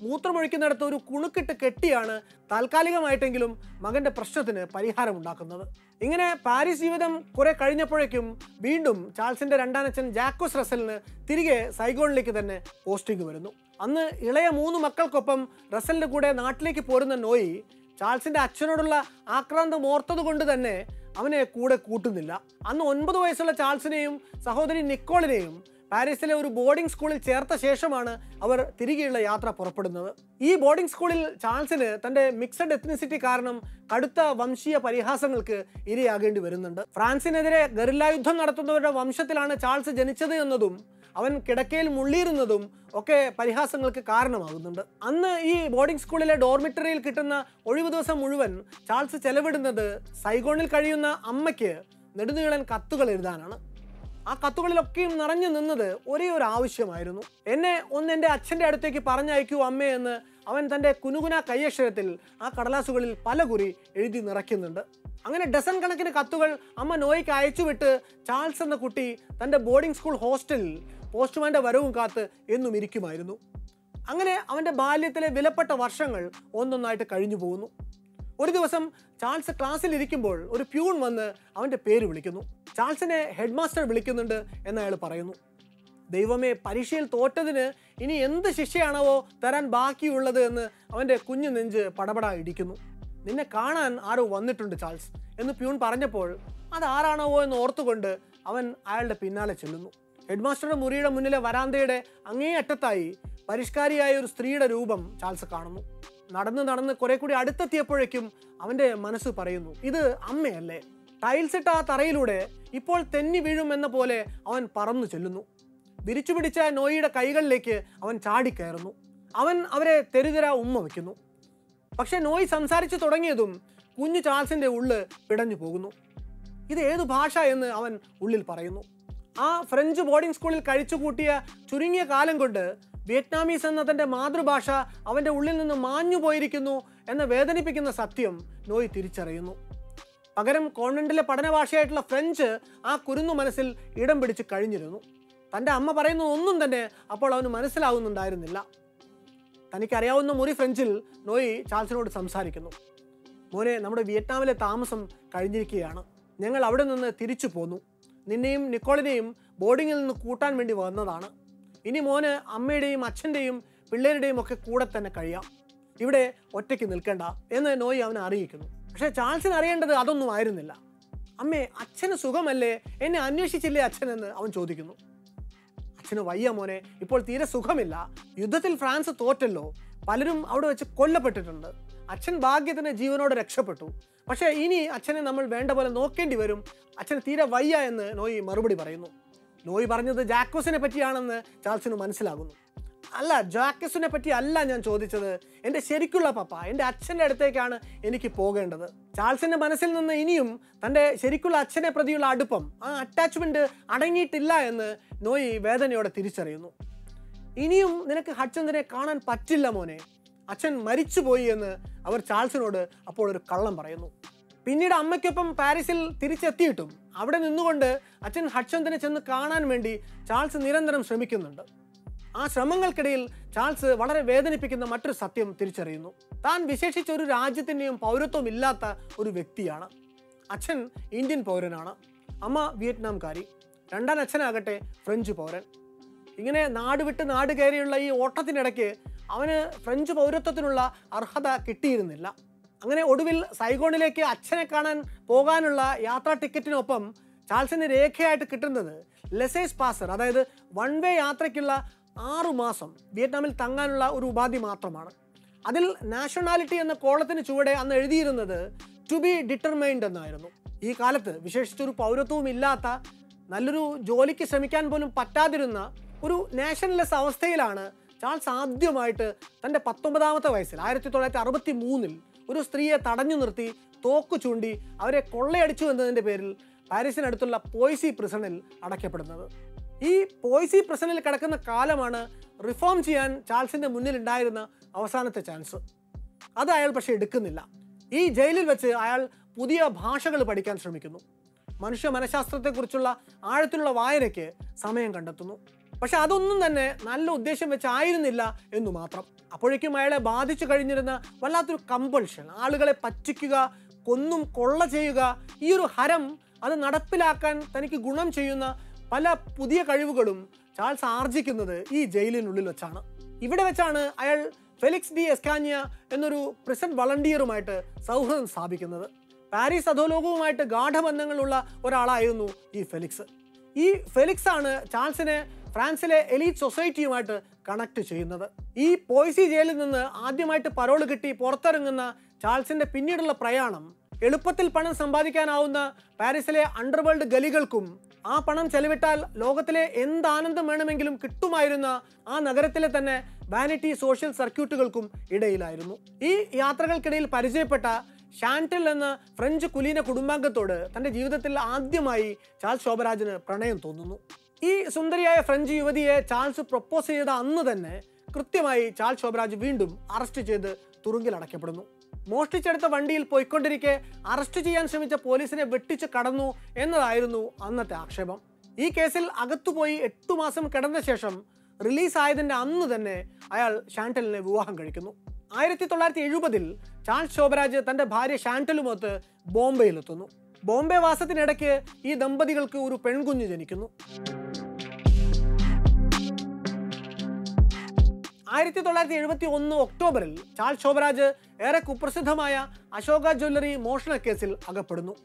മൂത്രമൊഴിക്കുന്നിടത്ത് ഒരു കുണുക്കിട്ട് കെട്ടിയാണ് താൽക്കാലികമായിട്ടെങ്കിലും മകന്റെ പ്രശ്നത്തിന് പരിഹാരമുണ്ടാക്കുന്നത് ഇങ്ങനെ പാരീസ് ജീവിതം കുറെ കഴിഞ്ഞപ്പോഴേക്കും വീണ്ടും ചാൾസിന്റെ രണ്ടാനച്ഛൻ ജാക്കോസ് റസലിന് തിരികെ സൈഗോണിലേക്ക് തന്നെ പോസ്റ്റിംഗ് വരുന്നു അന്ന് ഇളയ മൂന്ന് മക്കൾക്കൊപ്പം റസലിന്റെ കൂടെ നാട്ടിലേക്ക് പോരുന്ന നോയി ചാൾസിന്റെ അച്ഛനോടുള്ള ആക്രാന്തം ഓർത്തത് കൊണ്ട് തന്നെ അവനെ കൂടെ കൂട്ടുന്നില്ല അന്ന് ഒൻപത് വയസ്സുള്ള ചാൾസിനെയും സഹോദരി നിക്കോളിനെയും പാരീസിലെ ഒരു ബോർഡിംഗ് സ്കൂളിൽ ചേർത്ത ശേഷമാണ് അവർ തിരികെയുള്ള യാത്ര പുറപ്പെടുന്നത് ഈ ബോർഡിംഗ് സ്കൂളിൽ ചാൾസിന് തന്റെ മിക്സഡ് എത്നിസിറ്റി കാരണം കടുത്ത വംശീയ പരിഹാസങ്ങൾക്ക് ഇരയാകേണ്ടി വരുന്നുണ്ട് ഫ്രാൻസിനെതിരെ ഗറില്ല യുദ്ധം നടത്തുന്നവരുടെ വംശത്തിലാണ് ചാൾസ് ജനിച്ചത് എന്നതും അവൻ കിടക്കയിൽ മുള്ളിയിരുന്നതും ഒക്കെ പരിഹാസങ്ങൾക്ക് കാരണമാകുന്നുണ്ട് അന്ന് ഈ ബോർഡിംഗ് സ്കൂളിലെ ഡോർമിറ്ററിയിൽ കിട്ടുന്ന ഒഴിവു ദിവസം മുഴുവൻ ചാൾസ് ചെലവിടുന്നത് സൈഗോണിൽ കഴിയുന്ന അമ്മയ്ക്ക് നെടുനീളൻ കത്തുകൾ എഴുതാനാണ് ആ കത്തുകളിലൊക്കെയും നിറഞ്ഞു നിന്നത് ഒരേ ഒരു ആവശ്യമായിരുന്നു എന്നെ ഒന്ന് എൻ്റെ അച്ഛൻ്റെ അടുത്തേക്ക് പറഞ്ഞയക്കൂ അമ്മേ എന്ന് അവൻ തൻ്റെ കുനുകുന കയ്യക്ഷരത്തിൽ ആ കടലാസുകളിൽ പല കുറി എഴുതി നിറയ്ക്കുന്നുണ്ട് അങ്ങനെ ഡസൻ കണക്കിന് കത്തുകൾ അമ്മ നോയ്ക്ക് അയച്ചുവിട്ട് ചാൾസ് എന്ന കുട്ടി തൻ്റെ ബോർഡിംഗ് സ്കൂൾ ഹോസ്റ്റലിൽ പോസ്റ്റ്മാൻ്റെ വരവും കാത്ത് എന്നും ഇരിക്കുമായിരുന്നു അങ്ങനെ അവൻ്റെ ബാല്യത്തിലെ വിലപ്പെട്ട വർഷങ്ങൾ ഒന്നൊന്നായിട്ട് കഴിഞ്ഞു പോകുന്നു ഒരു ദിവസം ചാൾസ് ക്ലാസ്സിൽ ഇരിക്കുമ്പോൾ ഒരു പ്യൂൺ വന്ന് അവൻ്റെ പേര് വിളിക്കുന്നു ചാൾസിനെ ഹെഡ് മാസ്റ്റർ വിളിക്കുന്നുണ്ട് എന്ന് അയാൾ പറയുന്നു ദൈവമേ പരീക്ഷയിൽ തോറ്റതിന് ഇനി എന്ത് ശിക്ഷയാണവോ തരാൻ ബാക്കിയുള്ളത് എന്ന് അവൻ്റെ കുഞ്ഞു നെഞ്ച് പടപട ഇടിക്കുന്നു നിന്നെ കാണാൻ ആരോ വന്നിട്ടുണ്ട് ചാൾസ് എന്ന് പ്യൂൺ പറഞ്ഞപ്പോൾ അതാരാണാവോ എന്ന് ഓർത്തുകൊണ്ട് അവൻ അയാളുടെ പിന്നാലെ ചെല്ലുന്നു ഹെഡ് മാസ്റ്ററുടെ മുറിയുടെ മുന്നിലെ വരാന്തയുടെ അങ്ങേ അറ്റത്തായി പരിഷ്കാരിയായ ഒരു സ്ത്രീയുടെ രൂപം ചാൾസ് കാണുന്നു നടന്ന് നടന്ന് കുറെ കൂടി അടുത്തെത്തിയപ്പോഴേക്കും അവന്റെ മനസ്സ് പറയുന്നു ഇത് അമ്മയല്ലേ ടൈൽസ് ഇട്ട ആ തറയിലൂടെ ഇപ്പോൾ തെന്നി വീഴും എന്ന പോലെ അവൻ പറന്നു ചെല്ലുന്നു വിരിച്ചു പിടിച്ച നോയിയുടെ കൈകളിലേക്ക് അവൻ ചാടിക്കയറുന്നു അവൻ അവരെ തെരുതെര ഉമ്മ വയ്ക്കുന്നു പക്ഷെ നോയ് സംസാരിച്ചു തുടങ്ങിയതും കുഞ്ഞു ചാൾസിന്റെ ഉള്ള് പിടഞ്ഞു പോകുന്നു ഇത് ഏതു ഭാഷ എന്ന് അവൻ ഉള്ളിൽ പറയുന്നു ആ ഫ്രഞ്ച് ബോർഡിംഗ് സ്കൂളിൽ കഴിച്ചുകൂട്ടിയ ചുരുങ്ങിയ കാലം കൊണ്ട് വിയറ്റ്നാമീസ് എന്ന തൻ്റെ മാതൃഭാഷ അവൻ്റെ ഉള്ളിൽ നിന്ന് മാഞ്ഞു പോയിരിക്കുന്നു എന്ന വേദനിപ്പിക്കുന്ന സത്യം നോയ് തിരിച്ചറിയുന്നു പകരം കോൺവെന്റിലെ പഠന ഭാഷയായിട്ടുള്ള ഫ്രഞ്ച് ആ കുരുന്നു മനസ്സിൽ ഇടം പിടിച്ച് കഴിഞ്ഞിരുന്നു തൻ്റെ അമ്മ പറയുന്ന ഒന്നും തന്നെ അപ്പോൾ അവന് മനസ്സിലാവുന്നുണ്ടായിരുന്നില്ല തനിക്കറിയാവുന്ന മുറി ഫ്രഞ്ചിൽ നോയി ചാൾസിനോട് സംസാരിക്കുന്നു മോനെ നമ്മുടെ വിയറ്റ്നാമിലെ താമസം കഴിഞ്ഞിരിക്കുകയാണ് ഞങ്ങൾ അവിടെ നിന്ന് തിരിച്ചു പോന്നു നിന്നെയും നിക്കോളിനെയും ബോർഡിങ്ങിൽ നിന്ന് കൂട്ടാൻ വേണ്ടി വന്നതാണ് ഇനി മോന് അമ്മയുടെയും അച്ഛൻ്റെയും പിള്ളേരുടെയും ഒക്കെ കൂടെ തന്നെ കഴിയാം ഇവിടെ ഒറ്റയ്ക്ക് നിൽക്കണ്ട എന്ന് നോയി അവനെ അറിയിക്കുന്നു പക്ഷേ ചാൾസിന് അറിയേണ്ടത് അതൊന്നും ആയിരുന്നില്ല അമ്മേ അച്ഛന് സുഖമല്ലേ എന്നെ അന്വേഷിച്ചില്ലേ അച്ഛനെന്ന് അവൻ ചോദിക്കുന്നു അച്ഛന് വയ്യ മോനെ ഇപ്പോൾ തീരെ സുഖമില്ല യുദ്ധത്തിൽ ഫ്രാൻസ് തോറ്റല്ലോ പലരും അവിടെ വെച്ച് കൊല്ലപ്പെട്ടിട്ടുണ്ട് അച്ഛൻ ഭാഗ്യത്തിന് ജീവനോടെ രക്ഷപ്പെട്ടു പക്ഷേ ഇനി അച്ഛനെ നമ്മൾ വേണ്ട പോലെ നോക്കേണ്ടി വരും അച്ഛന് തീരെ വയ്യ എന്ന് നോയി മറുപടി പറയുന്നു നോയി പറഞ്ഞത് ജാക്കോസിനെ പറ്റിയാണെന്ന് ചാൾസിന് മനസ്സിലാകുന്നു അല്ല ജാക്കസിനെ പറ്റി അല്ല ഞാൻ ചോദിച്ചത് എൻ്റെ ശരിക്കുള്ള പപ്പ എൻ്റെ അച്ഛൻ്റെ അടുത്തേക്കാണ് എനിക്ക് പോകേണ്ടത് ചാൾസിൻ്റെ മനസ്സിൽ നിന്ന് ഇനിയും തൻ്റെ ശരിക്കുള്ള അച്ഛനെ പ്രതിയുള്ള അടുപ്പം ആ അറ്റാച്ച്മെൻറ്റ് അടങ്ങിയിട്ടില്ല എന്ന് നോയി വേദനയോടെ തിരിച്ചറിയുന്നു ഇനിയും നിനക്ക് ഹഡ്സന്തിനെ കാണാൻ പറ്റില്ല മോനെ അച്ഛൻ മരിച്ചുപോയി എന്ന് അവർ ചാൾസിനോട് അപ്പോൾ ഒരു കള്ളം പറയുന്നു പിന്നീട് അമ്മയ്ക്കൊപ്പം പാരീസിൽ തിരിച്ചെത്തിയിട്ടും അവിടെ നിന്നുകൊണ്ട് അച്ഛൻ ഹഡ്സന്തിനെ ചെന്ന് കാണാൻ വേണ്ടി ചാൾസ് നിരന്തരം ശ്രമിക്കുന്നുണ്ട് ആ ശ്രമങ്ങൾക്കിടയിൽ ചാൾസ് വളരെ വേദനിപ്പിക്കുന്ന മറ്റൊരു സത്യം തിരിച്ചറിയുന്നു താൻ വിശേഷിച്ച ഒരു രാജ്യത്തിൻ്റെയും പൗരത്വം ഇല്ലാത്ത ഒരു വ്യക്തിയാണ് അച്ഛൻ ഇന്ത്യൻ പൗരനാണ് അമ്മ വിയറ്റ്നാംകാരി രണ്ടാം അച്ഛനാകട്ടെ ഫ്രഞ്ച് പൗരൻ ഇങ്ങനെ നാട് വിട്ട് നാട് കയറിയുള്ള ഈ ഓട്ടത്തിനിടയ്ക്ക് അവന് ഫ്രഞ്ച് പൗരത്വത്തിനുള്ള അർഹത കിട്ടിയിരുന്നില്ല അങ്ങനെ ഒടുവിൽ സൈഗോണിലേക്ക് അച്ഛനെ കാണാൻ പോകാനുള്ള യാത്രാ ടിക്കറ്റിനൊപ്പം ചാൾസിന് രേഖയായിട്ട് കിട്ടുന്നത് ലെസേസ് പാസർ അതായത് വൺ വേ യാത്രയ്ക്കുള്ള ആറു മാസം വിയറ്റ്നാമിൽ തങ്ങാനുള്ള ഒരു ഉപാധി മാത്രമാണ് അതിൽ നാഷണാലിറ്റി എന്ന കോളത്തിന് ചുവടെ അന്ന് എഴുതിയിരുന്നത് ടു ബി ഡിറ്റർമൈൻഡ് എന്നായിരുന്നു ഈ കാലത്ത് വിശേഷിച്ചൊരു പൗരത്വവും ഇല്ലാത്ത നല്ലൊരു ജോലിക്ക് ശ്രമിക്കാൻ പോലും പറ്റാതിരുന്ന ഒരു നാഷണലെസ് അവസ്ഥയിലാണ് ചാൾസ് ആദ്യമായിട്ട് തൻ്റെ പത്തൊമ്പതാമത്തെ വയസ്സിൽ ആയിരത്തി തൊള്ളായിരത്തി അറുപത്തി മൂന്നിൽ ഒരു സ്ത്രീയെ തടഞ്ഞു നിർത്തി തോക്ക് ചൂണ്ടി അവരെ കൊള്ളയടിച്ചു എന്നതിൻ്റെ പേരിൽ പാരീസിനടുത്തുള്ള പോയ്സി പ്രിസണിൽ അടയ്ക്കപ്പെടുന്നത് ഈ പോയ്സി പ്രിസണിൽ കിടക്കുന്ന കാലമാണ് റിഫോം ചെയ്യാൻ ചാൾസിൻ്റെ മുന്നിൽ ഉണ്ടായിരുന്ന അവസാനത്തെ ചാൻസ് അത് അയാൾ പക്ഷേ എടുക്കുന്നില്ല ഈ ജയിലിൽ വെച്ച് അയാൾ പുതിയ ഭാഷകൾ പഠിക്കാൻ ശ്രമിക്കുന്നു മനുഷ്യ മനഃശാസ്ത്രത്തെക്കുറിച്ചുള്ള ആഴത്തിലുള്ള വായനയ്ക്ക് സമയം കണ്ടെത്തുന്നു പക്ഷെ അതൊന്നും തന്നെ നല്ല ഉദ്ദേശം വെച്ചായിരുന്നില്ല എന്നു മാത്രം അപ്പോഴേക്കും അയാളെ ബാധിച്ചു കഴിഞ്ഞിരുന്ന വല്ലാത്തൊരു കമ്പൾഷൻ ആളുകളെ പറ്റിക്കുക കൊന്നും കൊള്ള ചെയ്യുക ഈ ഒരു ഹരം അത് നടപ്പിലാക്കാൻ തനിക്ക് ഗുണം ചെയ്യുന്ന പല പുതിയ കഴിവുകളും ചാൾസ് ആർജിക്കുന്നത് ഈ ജയിലിനുള്ളിൽ വെച്ചാണ് ഇവിടെ വെച്ചാണ് അയാൾ ഫെലിക്സ് ഡി എസ്കാനിയ എന്നൊരു പ്രസന്റ് വളണ്ടിയറുമായിട്ട് സൗഹൃദം സ്ഥാപിക്കുന്നത് പാരീസ് അധോലോകവുമായിട്ട് ഗാഠബന്ധങ്ങളുള്ള ഒരാളായിരുന്നു ഈ ഫെലിക്സ് ഈ ഫെലിക്സ് ആണ് ചാൾസിനെ ഫ്രാൻസിലെ എലീറ്റ് സൊസൈറ്റിയുമായിട്ട് കണക്ട് ചെയ്യുന്നത് ഈ പോയ്സി ജയിലിൽ നിന്ന് ആദ്യമായിട്ട് പരോള് കിട്ടി പുറത്തിറങ്ങുന്ന ചാൾസിന്റെ പിന്നീടുള്ള പ്രയാണം എളുപ്പത്തിൽ പണം സമ്പാദിക്കാനാവുന്ന പാരീസിലെ അണ്ടർവേൾഡ് ഗലികൾക്കും ആ പണം ചെലവിട്ടാൽ ലോകത്തിലെ എന്ത് ആനന്ദം വേണമെങ്കിലും കിട്ടുമായിരുന്ന ആ നഗരത്തിലെ തന്നെ വാനിറ്റി സോഷ്യൽ സർക്യൂട്ടുകൾക്കും ഇടയിലായിരുന്നു ഈ യാത്രകൾക്കിടയിൽ പരിചയപ്പെട്ട ഷാൻറ്റിൽ എന്ന ഫ്രഞ്ച് കുലീന കുടുംബാംഗത്തോട് തന്റെ ജീവിതത്തിൽ ആദ്യമായി ചാൾസ് ശോഭരാജിന് പ്രണയം തോന്നുന്നു ഈ സുന്ദരിയായ ഫ്രഞ്ച് യുവതിയെ ചാൾസ് പ്രൊപ്പോസ് ചെയ്ത അന്ന് തന്നെ കൃത്യമായി ചാൾസ് ശോഭരാജ് വീണ്ടും അറസ്റ്റ് ചെയ്ത് തുറുങ്കിൽ അടയ്ക്കപ്പെടുന്നു മോഷ്ടിച്ചെടുത്ത വണ്ടിയിൽ പോയിക്കൊണ്ടിരിക്കെ അറസ്റ്റ് ചെയ്യാൻ ശ്രമിച്ച പോലീസിനെ വെട്ടിച്ച് കടന്നു എന്നതായിരുന്നു അന്നത്തെ ആക്ഷേപം ഈ കേസിൽ അകത്തുപോയി എട്ടു മാസം കിടന്ന ശേഷം റിലീസ് ആയതിന്റെ അന്ന് തന്നെ അയാൾ ഷാൻറ്റലിനെ വിവാഹം കഴിക്കുന്നു ആയിരത്തി തൊള്ളായിരത്തി എഴുപതിൽ ചാൾസ് ശോഭരാജ് തന്റെ ഭാര്യ ഷാൻറ്റലുമൊത്ത് ബോംബെയിലെത്തുന്നു ബോംബെ വാസത്തിനിടയ്ക്ക് ഈ ദമ്പതികൾക്ക് ഒരു പെൺകുഞ്ഞ് ജനിക്കുന്നു ആയിരത്തി തൊള്ളായിരത്തി എഴുപത്തി ഒന്ന് ഒക്ടോബറിൽ ചാൾസ് ശോഭരാജ് ഏറെ കുപ്രസിദ്ധമായ അശോക ജ്വല്ലറി മോഷണ കേസിൽ അകപ്പെടുന്നു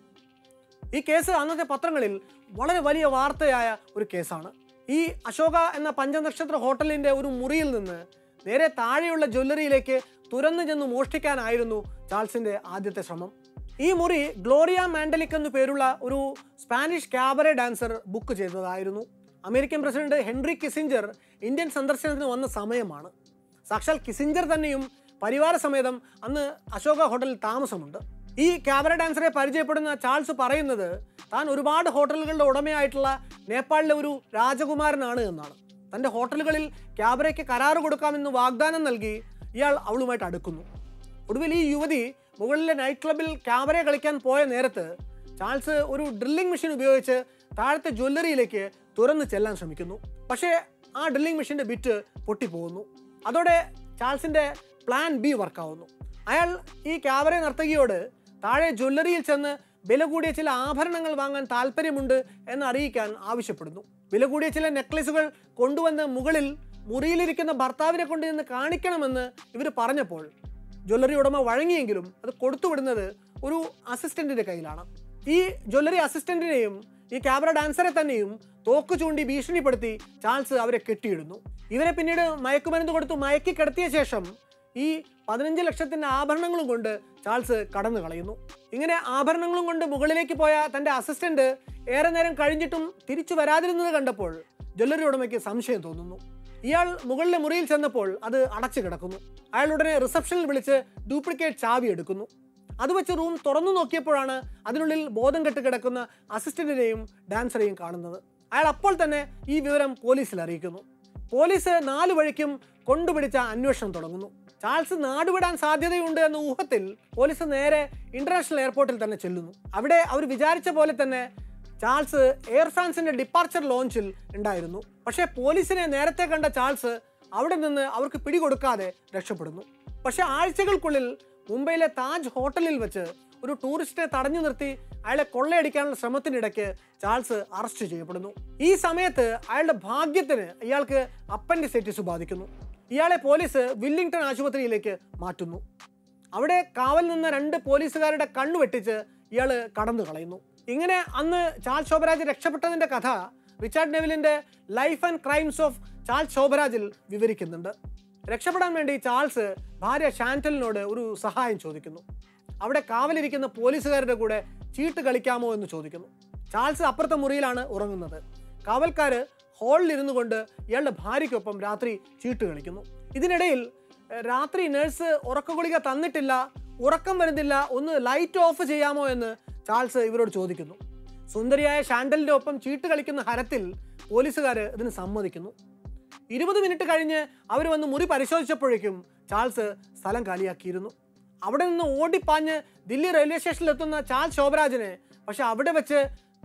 ഈ കേസ് അന്നത്തെ പത്രങ്ങളിൽ വളരെ വലിയ വാർത്തയായ ഒരു കേസാണ് ഈ അശോക എന്ന പഞ്ചനക്ഷത്ര ഹോട്ടലിന്റെ ഒരു മുറിയിൽ നിന്ന് നേരെ താഴെയുള്ള ജ്വല്ലറിയിലേക്ക് തുരന്നു ചെന്ന് മോഷ്ടിക്കാനായിരുന്നു ചാൾസിന്റെ ആദ്യത്തെ ശ്രമം ഈ മുറി ഗ്ലോറിയ മാൻഡലിക് എന്നു പേരുള്ള ഒരു സ്പാനിഷ് ക്യാബറെ ഡാൻസർ ബുക്ക് ചെയ്തതായിരുന്നു American president Henry Kissinger Indian സന്ദർശനത്തിന് വന്ന സമയമാണ് സാക്ഷാൽ കിസിഞ്ചർ തന്നെയും പരിവാര സമേതം അന്ന് അശോക ഹോട്ടലിൽ താമസമുണ്ട് ഈ ക്യാബറ ഡാൻസറെ പരിചയപ്പെടുന്ന ചാൾസ് പറയുന്നത് താൻ ഒരുപാട് ഹോട്ടലുകളുടെ ഉടമയായിട്ടുള്ള നേപ്പാളിലെ ഒരു രാജകുമാരനാണ് എന്നാണ് തൻ്റെ ഹോട്ടലുകളിൽ ക്യാബറയ്ക്ക് കരാറ് കൊടുക്കാമെന്ന് വാഗ്ദാനം നൽകി ഇയാൾ അവളുമായിട്ട് അടുക്കുന്നു ഒടുവിൽ ഈ യുവതി മുകളിലെ നൈറ്റ് ക്ലബിൽ ക്യാമറ കളിക്കാൻ പോയ നേരത്ത് ചാൾസ് ഒരു ഡ്രില്ലിംഗ് മെഷീൻ ഉപയോഗിച്ച് താഴത്തെ ജ്വല്ലറിയിലേക്ക് തുറന്ന് ചെല്ലാൻ ശ്രമിക്കുന്നു പക്ഷേ ആ ഡ്രില്ലിംഗ് മെഷീൻ്റെ ബിറ്റ് പൊട്ടിപ്പോകുന്നു അതോടെ ചാൾസിൻ്റെ പ്ലാൻ ബി വർക്കാവുന്നു അയാൾ ഈ ക്യാമറ നർത്തകിയോട് താഴെ ജ്വല്ലറിയിൽ ചെന്ന് വില കൂടിയ ചില ആഭരണങ്ങൾ വാങ്ങാൻ താല്പര്യമുണ്ട് എന്ന് അറിയിക്കാൻ ആവശ്യപ്പെടുന്നു വില കൂടിയ ചില നെക്ലസുകൾ കൊണ്ടുവന്ന് മുകളിൽ മുറിയിലിരിക്കുന്ന ഭർത്താവിനെ കൊണ്ട് നിന്ന് കാണിക്കണമെന്ന് ഇവർ പറഞ്ഞപ്പോൾ ജ്വല്ലറി ഉടമ വഴങ്ങിയെങ്കിലും അത് കൊടുത്തുവിടുന്നത് ഒരു അസിസ്റ്റന്റിന്റെ കയ്യിലാണ് ഈ ജ്വല്ലറി അസിസ്റ്റന്റിനെയും ഈ ക്യാമറ ഡാൻസറെ തന്നെയും തോക്ക് ചൂണ്ടി ഭീഷണിപ്പെടുത്തി ചാൾസ് അവരെ കെട്ടിയിടുന്നു ഇവരെ പിന്നീട് മയക്കുമരുന്ന് കൊടുത്ത് മയക്കി കിടത്തിയ ശേഷം ഈ പതിനഞ്ച് ലക്ഷത്തിന്റെ ആഭരണങ്ങളും കൊണ്ട് ചാൾസ് കടന്നു കളയുന്നു ഇങ്ങനെ ആഭരണങ്ങളും കൊണ്ട് മുകളിലേക്ക് പോയ തന്റെ അസിസ്റ്റന്റ് ഏറെ നേരം കഴിഞ്ഞിട്ടും തിരിച്ചു വരാതിരുന്നത് കണ്ടപ്പോൾ ജ്വല്ലറി ഉടമയ്ക്ക് സംശയം തോന്നുന്നു ഇയാൾ മുകളിലെ മുറിയിൽ ചെന്നപ്പോൾ അത് അടച്ചു കിടക്കുന്നു അയാൾ ഉടനെ റിസപ്ഷനിൽ വിളിച്ച് ഡ്യൂപ്ലിക്കേറ്റ് ചാവി എടുക്കുന്നു അത് വെച്ച് റൂം തുറന്നു നോക്കിയപ്പോഴാണ് അതിനുള്ളിൽ ബോധം കെട്ട് കിടക്കുന്ന അസിസ്റ്റന്റിനെയും ഡാൻസറെയും കാണുന്നത് അയാൾ അപ്പോൾ തന്നെ ഈ വിവരം പോലീസിൽ അറിയിക്കുന്നു പോലീസ് നാലു വഴിക്കും കൊണ്ടുപിടിച്ച അന്വേഷണം തുടങ്ങുന്നു ചാൾസ് നാടുവിടാൻ സാധ്യതയുണ്ട് എന്ന ഊഹത്തിൽ പോലീസ് നേരെ ഇന്റർനാഷണൽ എയർപോർട്ടിൽ തന്നെ ചെല്ലുന്നു അവിടെ അവർ വിചാരിച്ച പോലെ തന്നെ ചാൾസ് എയർ ഫ്രാൻസിന്റെ ഡിപ്പാർച്ചർ ലോഞ്ചിൽ ഉണ്ടായിരുന്നു പക്ഷേ പോലീസിനെ നേരത്തെ കണ്ട ചാൾസ് അവിടെ നിന്ന് അവർക്ക് പിടികൊടുക്കാതെ രക്ഷപ്പെടുന്നു പക്ഷേ ആഴ്ചകൾക്കുള്ളിൽ മുംബൈയിലെ താജ് ഹോട്ടലിൽ വെച്ച് ഒരു ടൂറിസ്റ്റിനെ തടഞ്ഞു നിർത്തി അയാളെ കൊള്ളയടിക്കാനുള്ള ശ്രമത്തിനിടയ്ക്ക് ചാൾസ് അറസ്റ്റ് ചെയ്യപ്പെടുന്നു ഈ സമയത്ത് അയാളുടെ ഭാഗ്യത്തിന് ഇയാൾക്ക് അപ്പൻഡിസൈറ്റിസ് ബാധിക്കുന്നു ഇയാളെ പോലീസ് വില്ലിംഗ്ടൺ ആശുപത്രിയിലേക്ക് മാറ്റുന്നു അവിടെ കാവൽ നിന്ന രണ്ട് പോലീസുകാരുടെ കണ്ണു വെട്ടിച്ച് ഇയാൾ കടന്നു കളയുന്നു ഇങ്ങനെ അന്ന് ചാൾസ് ശോഭരാജ് രക്ഷപ്പെട്ടതിന്റെ കഥ റിച്ചാർഡ് നെവിലിന്റെ life and crimes of Charles ശോഭരാജിൽ വിവരിക്കുന്നുണ്ട് രക്ഷപ്പെടാൻ വേണ്ടി ചാൾസ് ഭാര്യ ഷാൻറ്റലിനോട് ഒരു സഹായം ചോദിക്കുന്നു അവിടെ കാവലിരിക്കുന്ന പോലീസുകാരുടെ കൂടെ ചീട്ട് കളിക്കാമോ എന്ന് ചോദിക്കുന്നു ചാൾസ് അപ്പുറത്തെ മുറിയിലാണ് ഉറങ്ങുന്നത് കാവൽക്കാര് ഹാളിൽ ഇരുന്നു കൊണ്ട് ഇയാളുടെ ഭാര്യയ്ക്കൊപ്പം രാത്രി ചീട്ട് കളിക്കുന്നു ഇതിനിടയിൽ എഹ്, രാത്രി നഴ്സ് ഉറക്ക ഗുളിക തന്നിട്ടില്ല ഉറക്കം വരുന്നില്ല ഒന്ന് ലൈറ്റ് ഓഫ് ചെയ്യാമോ എന്ന് ചാൾസ് ഇവരോട് ചോദിക്കുന്നു സുന്ദരിയായ ഷാൻഡലിന്റെ ഒപ്പം ചീട്ട് കളിക്കുന്ന ഹരത്തിൽ പോലീസുകാർ ഇതിന് സമ്മതിക്കുന്നു ഇരുപത് മിനിറ്റ് കഴിഞ്ഞ് അവർ വന്ന് മുറി പരിശോധിച്ചപ്പോഴേക്കും ചാൾസ് സ്ഥലം കാലിയാക്കിയിരുന്നു അവിടെ നിന്ന് ഓടിപ്പാഞ്ഞ് ദില്ലി റെയിൽവേ സ്റ്റേഷനിൽ എത്തുന്ന ചാൾസ് ശോഭരാജിനെ പക്ഷെ അവിടെ വെച്ച്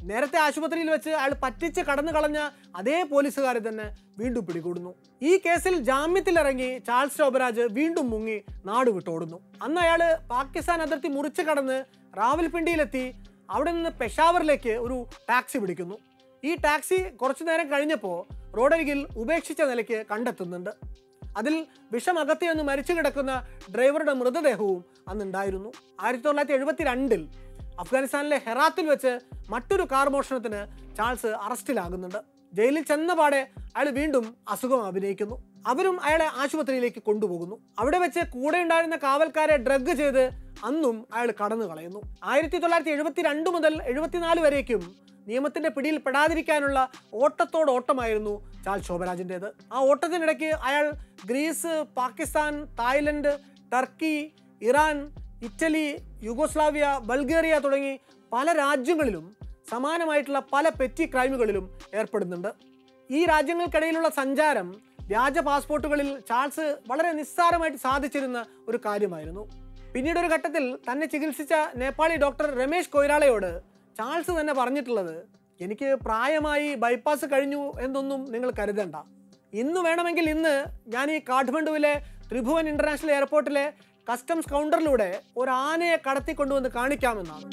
നേരത്തെ ആശുപത്രിയിൽ വെച്ച് അയാൾ പറ്റിച്ച് കടന്നു കളഞ്ഞ അതേ പോലീസുകാരെ തന്നെ വീണ്ടും പിടികൂടുന്നു ഈ കേസിൽ ജാമ്യത്തിലിറങ്ങി ചാൾസ് ശോഭരാജ് വീണ്ടും മുങ്ങി നാട് വിട്ടോടുന്നു അന്ന് അയാൾ പാകിസ്ഥാൻ അതിർത്തി മുറിച്ച് കടന്ന് റാവൽപിണ്ടിയിലെത്തി അവിടെ നിന്ന് പെഷാവറിലേക്ക് ഒരു ടാക്സി പിടിക്കുന്നു ഈ ടാക്സി കുറച്ചു നേരം കഴിഞ്ഞപ്പോൾ റോഡരികിൽ ഉപേക്ഷിച്ച നിലയ്ക്ക് കണ്ടെത്തുന്നുണ്ട് അതിൽ വിഷമകത്തിയൊന്ന് മരിച്ചു കിടക്കുന്ന ഡ്രൈവറുടെ മൃതദേഹവും അന്നുണ്ടായിരുന്നു ആയിരത്തി തൊള്ളായിരത്തി എഴുപത്തി രണ്ടിൽ അഫ്ഗാനിസ്ഥാനിലെ ഹെറാത്തിൽ വെച്ച് മറ്റൊരു കാർ മോഷണത്തിന് ചാൾസ് അറസ്റ്റിലാകുന്നുണ്ട് ജയിലിൽ ചെന്ന പാടെ അയാൾ വീണ്ടും അസുഖം അഭിനയിക്കുന്നു അവരും അയാളെ ആശുപത്രിയിലേക്ക് കൊണ്ടുപോകുന്നു അവിടെ വെച്ച് കൂടെ ഉണ്ടായിരുന്ന കാവൽക്കാരെ ഡ്രഗ് ചെയ്ത് അന്നും അയാൾ കടന്നു കളയുന്നു ആയിരത്തി തൊള്ളായിരത്തി എഴുപത്തി രണ്ട് മുതൽ എഴുപത്തിനാല് വരേക്കും നിയമത്തിന്റെ പിടിയിൽ പെടാതിരിക്കാനുള്ള ഓട്ടത്തോടോട്ടമായിരുന്നു ചാൾ ശോഭരാജിൻ്റെത് ആ ഓട്ടത്തിനിടയ്ക്ക് അയാൾ Greece Pakistan Thailand Turkey Iran Italy Yugoslavia Bulgaria തുടങ്ങി പല രാജ്യങ്ങളിലും സമാനമായിട്ടുള്ള പല പെറ്റി ക്രൈമുകളിലും ഏർപ്പെടുന്നുണ്ട് ഈ രാജ്യങ്ങൾക്കിടയിലുള്ള സഞ്ചാരം വ്യാജ പാസ്പോർട്ടുകളിൽ ചാൾസ് വളരെ നിസ്സാരമായിട്ട് സാധിച്ചിരുന്ന ഒരു കാര്യമായിരുന്നു പിന്നീട് ഒരു ഘട്ടത്തിൽ തന്നെ ചികിത്സിച്ച നേപ്പാളി ഡോക്ടർ രമേശ് കൊയ്രാളയോട് ചാൾസ് തന്നെ പറഞ്ഞിട്ടുള്ളത് എനിക്ക് പ്രായമായി ബൈപ്പാസ് കഴിഞ്ഞു എന്നൊന്നും നിങ്ങൾ കരുതണ്ട ഇന്ന് വേണമെങ്കിൽ ഇന്ന് ഞാൻ ഈ കാഠ്മണ്ഡുവിലെ ത്രിഭുവൻ ഇന്റർനാഷണൽ എയർപോർട്ടിലെ കസ്റ്റംസ് കൗണ്ടറിലൂടെ ഒരു ആനയെ കടത്തിക്കൊണ്ടുവന്ന് കാണിക്കാമെന്നാണ്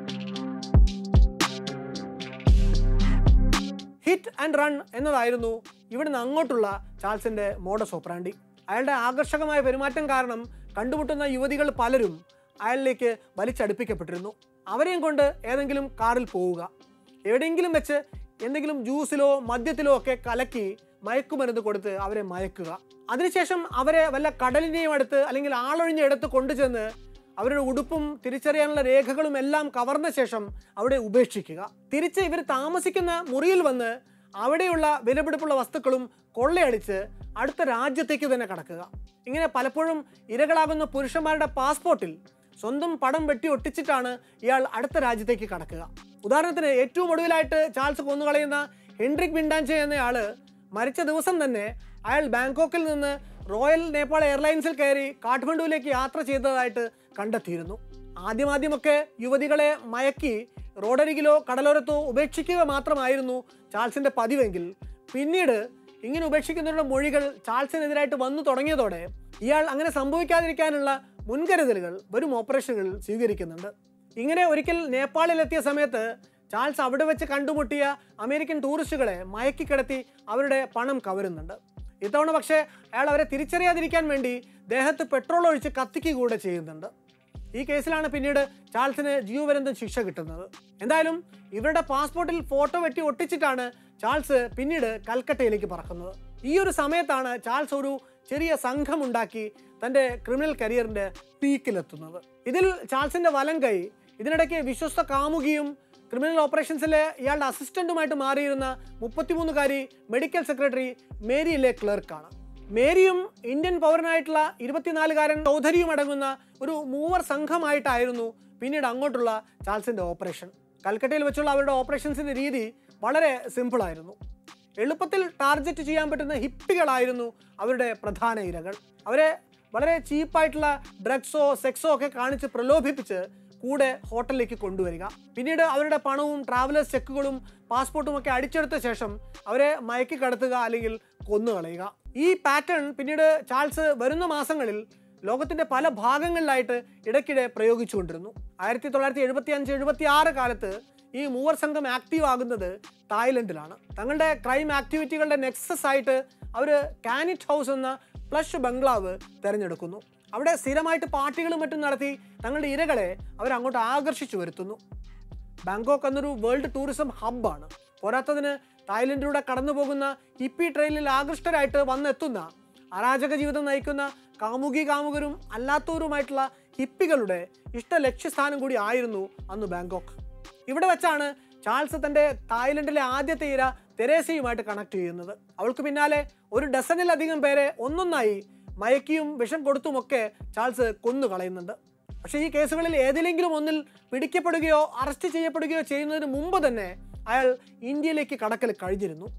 ഹിറ്റ് ആൻഡ് റൺ എന്നതായിരുന്നു ഇവിടുന്ന് അങ്ങോട്ടുള്ള ചാൾസിന്റെ മോഡസ് ഓപ്പറാൻഡി അയാളുടെ ആകർഷകമായ പെരുമാറ്റം കാരണം കണ്ടുമുട്ടുന്ന യുവതികൾ പലരും അയാളിലേക്ക് വലിച്ചടുപ്പിക്കപ്പെട്ടിരുന്നു അവരെയും കൊണ്ട് ഏതെങ്കിലും കാറിൽ പോവുക എവിടെയെങ്കിലും വെച്ച് എന്തെങ്കിലും ജ്യൂസിലോ മദ്യത്തിലോ ഒക്കെ കലക്കി മയക്കുമരുന്ന് കൊടുത്ത് അവരെ മയക്കുക അതിനുശേഷം അവരെ വല്ല കടലിനെയും അടുത്ത് അല്ലെങ്കിൽ ആളൊഴിഞ്ഞ ഇടത്ത് കൊണ്ടുചെന്ന് അവരുടെ ഉടുപ്പും തിരിച്ചറിയാനുള്ള രേഖകളും എല്ലാം കവർന്ന ശേഷം അവിടെ ഉപേക്ഷിക്കുക തിരിച്ച് ഇവർ താമസിക്കുന്ന മുറിയിൽ വന്ന് അവിടെയുള്ള വിലപിടിപ്പുള്ള വസ്തുക്കളും കൊള്ളയടിച്ച് അടുത്ത രാജ്യത്തേക്ക് തന്നെ കടക്കുക ഇങ്ങനെ പലപ്പോഴും ഇരകളാകുന്ന പുരുഷന്മാരുടെ പാസ്പോർട്ടിൽ സ്വന്തം പടം വെട്ടി ഒട്ടിച്ചിട്ടാണ് ഇയാൾ അടുത്ത രാജ്യത്തേക്ക് കടക്കുക ഉദാഹരണത്തിന് ഏറ്റവും ഒടുവിലായിട്ട് ചാൾസ് കൊന്നുകളയുന്ന ഹെൻഡ്രിക് ബിൻഡാൻചെ എന്നയാള് മരിച്ച ദിവസം തന്നെ അയാൾ ബാങ്കോക്കിൽ നിന്ന് റോയൽ നേപ്പാൾ എയർലൈൻസിൽ കയറി കാഠ്മണ്ഡുവിലേക്ക് യാത്ര ചെയ്തതായിട്ട് കണ്ടെത്തിയിരുന്നു ആദ്യമാദ്യമൊക്കെ യുവതികളെ മയക്കി റോഡരികിലോ കടലോരത്തോ ഉപേക്ഷിക്കുക മാത്രമായിരുന്നു ചാൾസിന്റെ പതിവെങ്കിൽ പിന്നീട് ഇങ്ങനെ ഉപേക്ഷിക്കുന്നവരുടെ മൊഴികൾ ചാൾസിനെതിരായിട്ട് വന്നു തുടങ്ങിയതോടെ ഇയാൾ അങ്ങനെ സംഭവിക്കാതിരിക്കാനുള്ള മുൻകരുതലുകൾ വരും ഓപ്പറേഷനുകളിൽ സ്വീകരിക്കുന്നുണ്ട് ഇങ്ങനെ ഒരിക്കൽ നേപ്പാളിലെത്തിയ സമയത്ത് ചാൾസ് അവിടെ വെച്ച് കണ്ടുമുട്ടിയ അമേരിക്കൻ ടൂറിസ്റ്റുകളെ മയക്കിക്കിടത്തി അവരുടെ പണം കവരുന്നുണ്ട് ഇത്തവണ പക്ഷേ അയാൾ അവരെ തിരിച്ചറിയാതിരിക്കാൻ വേണ്ടി ദേഹത്ത് പെട്രോൾ ഒഴിച്ച് കത്തിക്കുക കൂടെ ചെയ്യുന്നുണ്ട് ഈ കേസിലാണ് പിന്നീട് ചാൾസിന് ജീവപര്യന്തം ശിക്ഷ കിട്ടുന്നത് എന്തായാലും ഇവരുടെ പാസ്പോർട്ടിൽ ഫോട്ടോ വെട്ടി ഒട്ടിച്ചിട്ടാണ് ചാൾസ് പിന്നീട് കൽക്കട്ടയിലേക്ക് പറക്കുന്നത് ഈ ഒരു സമയത്താണ് ചാൾസ് ഒരു ചെറിയ സംഘമുണ്ടാക്കി തൻ്റെ ക്രിമിനൽ കരിയറിൻ്റെ പീക്കിലെത്തുന്നത് ഇതിൽ ചാൾസിൻ്റെ വലം കൈ ഇതിനിടയ്ക്ക് വിശ്വസ്ത കാമുകിയും ക്രിമിനൽ ഓപ്പറേഷൻസിലെ ഇയാളുടെ അസിസ്റ്റന്റുമായിട്ട് മാറിയിരുന്ന മുപ്പത്തിമൂന്നുകാരി മെഡിക്കൽ സെക്രട്ടറി മേരിയിലെ ക്ലർക്കാണ് മേരിയും ഇന്ത്യൻ പൗരനായിട്ടുള്ള ഇരുപത്തിനാലുകാരൻ ചൗധരിയും അടങ്ങുന്ന ഒരു മൂവർ സംഘമായിട്ടായിരുന്നു പിന്നീട് അങ്ങോട്ടുള്ള ചാൾസിന്റെ ഓപ്പറേഷൻ കൽക്കട്ടയിൽ വെച്ചുള്ള അവരുടെ ഓപ്പറേഷൻസിന്റെ രീതി വളരെ സിമ്പിളായിരുന്നു എളുപ്പത്തിൽ ടാർഗറ്റ് ചെയ്യാൻ പറ്റുന്ന ഹിപ്പികളായിരുന്നു അവരുടെ പ്രധാന ഇരകൾ അവരെ വളരെ ചീപ്പായിട്ടുള്ള ഡ്രഗ്സോ സെക്സോ ഒക്കെ കാണിച്ച് പ്രലോഭിപ്പിച്ച് കൂടെ ഹോട്ടലിലേക്ക് കൊണ്ടുവരിക പിന്നീട് അവരുടെ പണവും ട്രാവലേഴ്സ് ചെക്കുകളും പാസ്പോർട്ടും ഒക്കെ അടിച്ചെടുത്ത ശേഷം അവരെ മയക്കി കടത്തുക അല്ലെങ്കിൽ കൊന്നുകളയുക ഈ പാറ്റേൺ പിന്നീട് ചാൾസ് വരുന്ന മാസങ്ങളിൽ ലോകത്തിന്റെ പല ഭാഗങ്ങളിലായിട്ട് ഇടയ്ക്കിടെ പ്രയോഗിച്ചുകൊണ്ടിരുന്നു ആയിരത്തി തൊള്ളായിരത്തി എഴുപത്തി അഞ്ച് എഴുപത്തി ആറ് കാലത്ത് ഈ മൂവർ സംഘം ആക്റ്റീവ് ആകുന്നത് തായ്ലൻഡിലാണ് തങ്ങളുടെ ക്രൈം ആക്ടിവിറ്റികളുടെ നെക്സസ് ആയിട്ട് അവർ കാനിറ്റ് ഹൗസ് എന്ന പ്ലഷ് ബംഗ്ലാവ് തിരഞ്ഞെടുക്കുന്നു അവിടെ സ്ഥിരമായിട്ട് പാർട്ടികളും മറ്റും നടത്തി തങ്ങളുടെ ഇരകളെ അവർ അങ്ങോട്ട് ആകർഷിച്ചു വരുത്തുന്നു ബാങ്കോക്ക് എന്നൊരു വേൾഡ് ടൂറിസം ഹബ്ബാണ് പോരാത്തതിന് തായ്ലൻഡിലൂടെ കടന്നു പോകുന്ന ഇപ്പി ട്രെയിനിൽ ആകൃഷ്ടരായിട്ട് വന്നെത്തുന്ന അരാജക ജീവിതം നയിക്കുന്ന കാമുകി കാമുകരും അല്ലാത്തവരുമായിട്ടുള്ള ഹിപ്പികളുടെ ഇഷ്ട ലക്ഷ്യസ്ഥാനം കൂടി ആയിരുന്നു അന്ന് ബാങ്കോക്ക് ഇവിടെ വെച്ചാണ് ചാൾസ് തൻ്റെ തായ്ലൻഡിലെ ആദ്യത്തെ ഇര തെരേസയുമായിട്ട് കണക്ട് ചെയ്യുന്നത് അവൾക്ക് പിന്നാലെ ഒരു ഡസനിലധികം പേരെ ഒന്നൊന്നായി മയക്കിയും വിഷം കൊടുത്തുമൊക്കെ ചാൾസ് കൊന്നു കളയുന്നുണ്ട് പക്ഷേ ഈ കേസുകളിൽ ഏതിലെങ്കിലും ഒന്നിൽ പിടിക്കപ്പെടുകയോ അറസ്റ്റ് ചെയ്യപ്പെടുകയോ ചെയ്യുന്നതിന് മുമ്പ് തന്നെ അയാൾ ഇന്ത്യയിലേക്ക് കടക്കൽ കഴിഞ്ഞിരുന്നു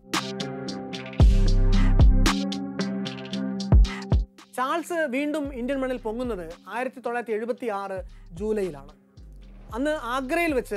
ചാൾസ് വീണ്ടും ഇന്ത്യൻ മണ്ണിൽ പൊങ്ങുന്നത് ആയിരത്തി തൊള്ളായിരത്തി എഴുപത്തി ആറ് ജൂലൈയിലാണ് അന്ന് ആഗ്രയിൽ വെച്ച്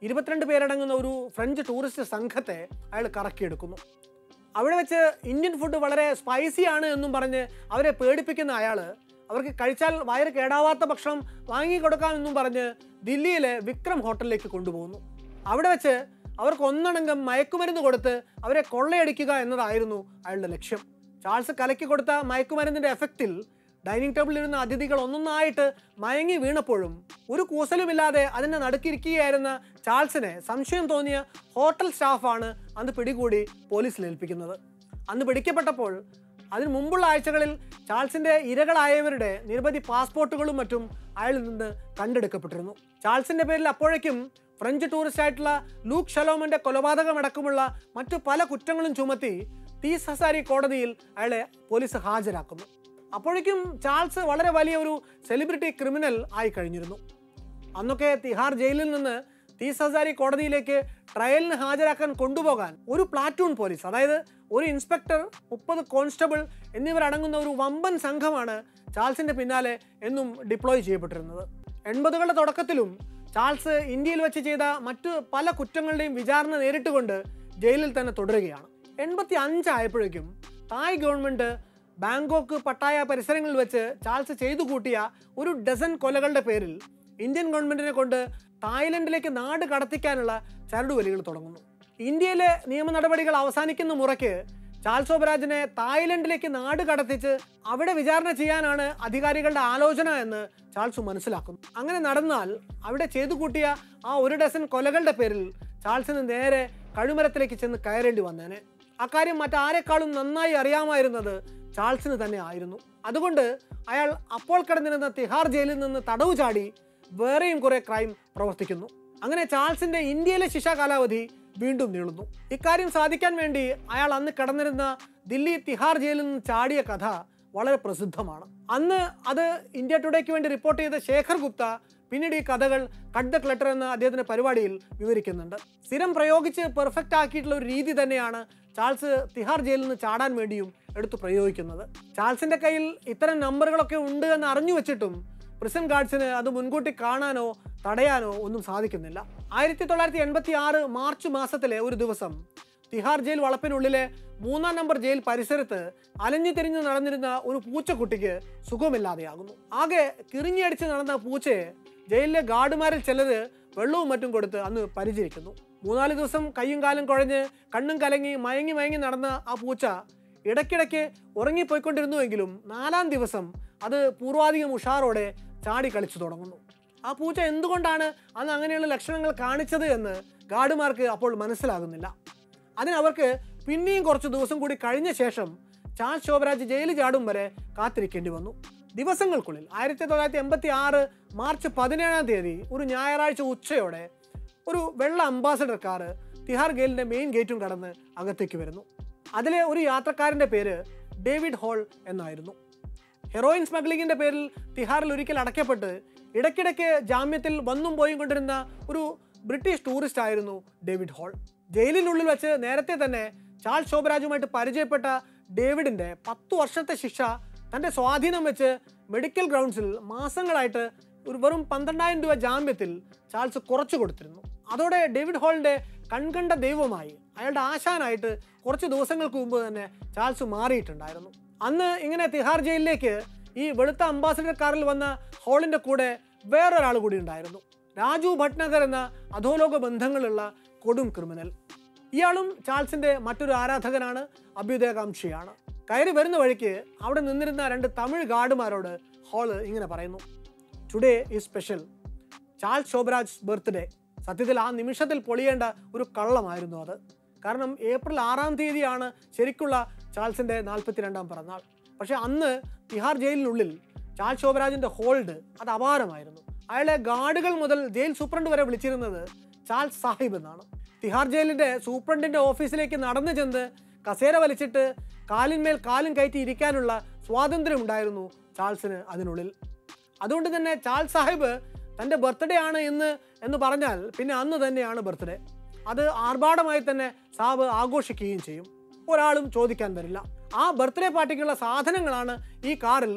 ഇരുപത്തിരണ്ട് പേരടങ്ങുന്ന ഒരു ഫ്രഞ്ച് ടൂറിസ്റ്റ് സംഘത്തെ അയാൾ കറക്കിയെടുക്കുന്നു അവിടെ വെച്ച് ഇന്ത്യൻ ഫുഡ് വളരെ സ്പൈസി ആണ് എന്നും പറഞ്ഞ് അവരെ പേടിപ്പിക്കുന്ന അയാൾ അവർക്ക് കഴിച്ചാൽ വയറ് കേടാവാത്ത ഭക്ഷണം വാങ്ങിക്കൊടുക്കാമെന്നും പറഞ്ഞ് ദില്ലിയിലെ വിക്രം ഹോട്ടലിലേക്ക് കൊണ്ടുപോകുന്നു അവിടെ വെച്ച് അവർക്ക് ഒന്നടങ്കം മയക്കുമരുന്ന് കൊടുത്ത് അവരെ കൊള്ളയടിക്കുക എന്നതായിരുന്നു അയാളുടെ ലക്ഷ്യം ചാൾസ് കലക്കി കൊടുത്ത മയക്കുമരുന്നിന്റെ എഫക്റ്റിൽ ഡൈനിങ് ടേബിളിൽ ഇരുന്ന അതിഥികൾ ഒന്നൊന്നായിട്ട് മയങ്ങി വീണപ്പോഴും ഒരു കൂസലുമില്ലാതെ അതിൻ്റെ നടുക്കിരിക്കുകയായിരുന്ന ചാൾസിനെ സംശയം തോന്നിയ ഹോട്ടൽ സ്റ്റാഫാണ് അന്ന് പിടികൂടി പോലീസിൽ ഏൽപ്പിക്കുന്നത് അന്ന് പിടിക്കപ്പെട്ടപ്പോൾ അതിനു മുമ്പുള്ള ആഴ്ചകളിൽ ചാൾസിന്റെ ഇരകളായവരുടെ നിരവധി പാസ്പോർട്ടുകളും മറ്റും അയാളിൽ നിന്ന് കണ്ടെടുക്കപ്പെട്ടിരുന്നു ചാൾസിന്റെ പേരിൽ അപ്പോഴേക്കും ഫ്രഞ്ച് ടൂറിസ്റ്റ് ആയിട്ടുള്ള ലൂക്ക് ഷലോമന്റെ കൊലപാതകമടക്കമുള്ള മറ്റു പല കുറ്റങ്ങളും ചുമത്തി തീസ് ഹസാരി കോടതിയിൽ അയാളെ പോലീസ് ഹാജരാക്കുന്നു അപ്പോഴേക്കും ചാൾസ് വളരെ വലിയ ഒരു സെലിബ്രിറ്റി ക്രിമിനൽ ആയി കഴിഞ്ഞിരുന്നു അന്നൊക്കെ തിഹാർ ജയിലിൽ നിന്ന് തീസ് ഹസാരി കോടതിയിലേക്ക് ട്രയലിന് ഹാജരാക്കാൻ കൊണ്ടുപോകാൻ ഒരു പ്ലാറ്റൂൺ പോലീസ് അതായത് ഒരു ഇൻസ്പെക്ടർ മുപ്പത് കോൺസ്റ്റബിൾ എന്നിവരടങ്ങുന്ന ഒരു വമ്പൻ സംഘമാണ് ചാൾസിന്റെ പിന്നാലെ എന്നും ഡിപ്ലോയ് ചെയ്യപ്പെട്ടിരുന്നത് എൺപതുകളുടെ തുടക്കത്തിലും ചാൾസ് ഇന്ത്യയിൽ വെച്ച് ചെയ്ത മറ്റു പല കുറ്റങ്ങളുടെയും വിചാരണ നേരിട്ടുകൊണ്ട് ജയിലിൽ തന്നെ തുടരുകയാണ് എൺപത്തി അഞ്ചായപ്പോഴേക്കും തായ് ഗവൺമെന്റ് ബാങ്കോക്ക് പട്ടായ പരിസരങ്ങളിൽ വെച്ച് ചാൾസ് ചെയ്തു കൂട്ടിയ ഒരു ഡസൻ കൊലകളുടെ പേരിൽ ഇന്ത്യൻ ഗവൺമെന്റിനെ കൊണ്ട് തായ്ലൻഡിലേക്ക് നാട് കടത്തിക്കാനുള്ള ചരടുവലികൾ തുടങ്ങുന്നു ഇന്ത്യയിലെ നിയമ നടപടികൾ അവസാനിക്കുന്ന മുറയ്ക്ക് ചാൾസ് ഓബരാജിനെ തായ്ലൻഡിലേക്ക് നാട് കടത്തിച്ച് അവിടെ വിചാരണ ചെയ്യാനാണ് അധികാരികളുടെ ആലോചന എന്ന് ചാൾസ് മനസ്സിലാക്കുന്നു അങ്ങനെ നടന്നാൽ അവിടെ ചെയ്തു കൂട്ടിയ ആ ഒരു ഡസൻ കൊലകളുടെ പേരിൽ ചാൾസിന് നേരെ കഴുമരത്തിലേക്ക് ചെന്ന് കയറേണ്ടി വന്നേനെ അക്കാര്യം മറ്റാരെക്കാളും നന്നായി അറിയാമായിരുന്നത് ചാൾസിന് തന്നെ ആയിരുന്നു അതുകൊണ്ട് അയാൾ അപ്പോൾ കിടന്നിരുന്ന തിഹാർ ജയിലിൽ നിന്ന് തടവ് ചാടി വേറെയും കുറെ ക്രൈം പ്രവർത്തിക്കുന്നു അങ്ങനെ ചാൾസിന്റെ ഇന്ത്യയിലെ ശിക്ഷാ കാലാവധി വീണ്ടും നീളുന്നു ഇക്കാര്യം സാധിക്കാൻ വേണ്ടി അയാൾ അന്ന് കിടന്നിരുന്ന ദില്ലി തിഹാർ ജയിലിൽ നിന്ന് ചാടിയ കഥ വളരെ പ്രസിദ്ധമാണ് അന്ന് അത് ഇന്ത്യ ടുഡേക്ക് വേണ്ടി റിപ്പോർട്ട് ചെയ്ത ശേഖർ ഗുപ്ത പിന്നീട് ഈ കഥകൾ കട്ട് ദ ക്ലട്ടർ എന്ന അദ്ദേഹത്തിന്റെ പരിപാടിയിൽ വിവരിക്കുന്നുണ്ട് സ്ഥിരം പ്രയോഗിച്ച് പെർഫെക്റ്റ് ആക്കിയിട്ടുള്ള ഒരു രീതി തന്നെയാണ് ചാൾസ് തിഹാർ ജയിലിൽ നിന്ന് ചാടാൻ വേണ്ടിയും എടുത്ത് പ്രയോഗിക്കുന്നത് ചാൾസിന്റെ കയ്യിൽ ഇത്തരം നമ്പറുകളൊക്കെ ഉണ്ട് എന്ന് അറിഞ്ഞു വെച്ചിട്ടും പ്രിസൺ ഗാർഡ്സിന് അത് മുൻകൂട്ടി കാണാനോ തടയാനോ ഒന്നും സാധിക്കുന്നില്ല ആയിരത്തി തൊള്ളായിരത്തി എൺപത്തി ആറ് മാർച്ച് മാസത്തിലെ ഒരു ദിവസം തിഹാർ ജയിൽ വളപ്പിനുള്ളിലെ മൂന്നാം നമ്പർ ജയിൽ പരിസരത്ത് അലഞ്ഞു തിരിഞ്ഞു നടന്നിരുന്ന ഒരു പൂച്ചക്കുട്ടിക്ക് സുഖമില്ലാതെയാകുന്നു ആകെ കിറിഞ്ഞടിച്ച് നടന്ന പൂച്ചയെ ജയിലിലെ ഗാർഡുമാരിൽ ചിലര് വെള്ളവും മറ്റും കൊടുത്ത് അന്ന് പരിചരിക്കുന്നു മൂന്നാല് ദിവസം കയ്യും കാലും കുഴഞ്ഞ് കണ്ണും കലങ്ങി മയങ്ങി മയങ്ങി നടന്ന ആ പൂച്ച ഇടയ്ക്കിടയ്ക്ക് ഉറങ്ങിപ്പോയിക്കൊണ്ടിരുന്നുവെങ്കിലും നാലാം ദിവസം അത് പൂർവാധികം ഉഷാറോടെ ചാടി കളിച്ചു തുടങ്ങുന്നു ആ പൂച്ച എന്തുകൊണ്ടാണ് അന്ന് അങ്ങനെയുള്ള ലക്ഷണങ്ങൾ കാണിച്ചത് എന്ന് ഗാർഡുമാർക്ക് അപ്പോൾ മനസ്സിലാകുന്നില്ല അതിനവർക്ക് പിന്നെയും കുറച്ച് ദിവസം കൂടി കഴിഞ്ഞ ശേഷം ചാൾസ് ശോഭരാജ് ജയിലിൽ ചാടും വരെ കാത്തിരിക്കേണ്ടി വന്നു ദിവസങ്ങൾക്കുള്ളിൽ ആയിരത്തി തൊള്ളായിരത്തി എൺപത്തി ആറ് മാർച്ച് പതിനേഴാം തീയതി ഒരു ഞായറാഴ്ച ഉച്ചയോടെ ഒരു വെള്ള അംബാസഡർ കാറ് തിഹാർ ജയിലിന്റെ മെയിൻ ഗേറ്റും കടന്ന് അകത്തേക്ക് വരുന്നു അതിലെ ഒരു യാത്രക്കാരന്റെ പേര് ഡേവിഡ് ഹോൾ എന്നായിരുന്നു ഹെറോയിൻ സ്മഗ്ലിങ്ങിന്റെ പേരിൽ തിഹാറിൽ ഒരിക്കൽ അടയ്ക്കപ്പെട്ട് ഇടയ്ക്കിടയ്ക്ക് ജാമ്യത്തിൽ വന്നും പോയും കൊണ്ടിരുന്ന ഒരു ബ്രിട്ടീഷ് ടൂറിസ്റ്റ് ആയിരുന്നു ഡേവിഡ് ഹോൾ ജയിലിനുള്ളിൽ വെച്ച് നേരത്തെ തന്നെ ചാൾസ് ശോഭരാജുമായിട്ട് പരിചയപ്പെട്ട ഡേവിഡിന്റെ പത്തു വർഷത്തെ ശിക്ഷ തന്റെ സ്വാധീനം വെച്ച് മെഡിക്കൽ ഗ്രൗണ്ട്സിൽ മാസങ്ങളായിട്ട് ഒരു വെറും പന്ത്രണ്ടായിരം രൂപ ജാമ്യത്തിൽ ചാൾസ് കുറച്ചു കൊടുത്തിരുന്നു അതോടെ ഡേവിഡ് ഹോളിന്റെ കൺകണ്ട ദൈവമായി അയാളുടെ ആശാനായിട്ട് കുറച്ച് ദിവസങ്ങൾക്ക് മുമ്പ് തന്നെ ചാൾസ് മാറിയിട്ടുണ്ടായിരുന്നു അന്ന് ഇങ്ങനെ തിഹാർ ജയിലിലേക്ക് ഈ വെളുത്ത അംബാസഡർ കാറിൽ വന്ന ഹോളിന്റെ കൂടെ വേറൊരാൾ കൂടി ഉണ്ടായിരുന്നു രാജു ഭട്നഗർ എന്ന അധോലോക ബന്ധങ്ങളുള്ള കൊടും ക്രിമിനൽ ഇയാളും ചാൾസിന്റെ മറ്റൊരു ആരാധകനാണ് അഭ്യുദയകാംക്ഷിയാണ് കയറി വരുന്ന വഴിക്ക് അവിടെ നിന്നിരുന്ന രണ്ട് തമിഴ് ഗാർഡുമാരോട് ഹോള് ഇങ്ങനെ പറയുന്നു today is special Charles Sobhraj birthday സത്യത്തിൽ ആ നിമിഷത്തിൽ പൊളിയേണ്ട ഒരു കള്ളമായിരുന്നു അത് കാരണം ഏപ്രിൽ ആറാം തീയതിയാണ് ശരിക്കുള്ള ചാൾസിന്റെ നാൽപ്പത്തിരണ്ടാം പിറന്നാൾ പക്ഷെ അന്ന് തിഹാർ ജയിലിനുള്ളിൽ ചാൾസ് ശോഭരാജിന്റെ ഹോൾഡ് അത് അപാരമായിരുന്നു അയാളെ ഗാർഡുകൾ മുതൽ ജയിൽ സൂപ്രണ്ട് വരെ വിളിച്ചിരുന്നത് ചാൾസ് സാഹിബ് എന്നാണ് തിഹാർ ജയിലിന്റെ സൂപ്രണ്ടിന്റെ ഓഫീസിലേക്ക് നടന്നു ചെന്ന് കസേര വലിച്ചിട്ട് കാലിന്മേൽ കാലും കയറ്റി ഇരിക്കാനുള്ള സ്വാതന്ത്ര്യം ഉണ്ടായിരുന്നു ചാൾസിന് അതിനുള്ളിൽ അതുകൊണ്ട് തന്നെ ചാൾസ് സാഹിബ് തൻ്റെ ബർത്ത്ഡേ ആണ് ഇന്ന് എന്ന് പറഞ്ഞാൽ പിന്നെ അന്ന് തന്നെയാണ് ബർത്ത്ഡേ അത് ആർഭാടമായി തന്നെ സാബ് ആഘോഷിക്കുകയും ചെയ്യും ഒരാളും ചോദിക്കാൻ വരില്ല ആ ബർത്ത്ഡേ പാർട്ടിക്കുള്ള സാധനങ്ങളാണ് ഈ കാറിൽ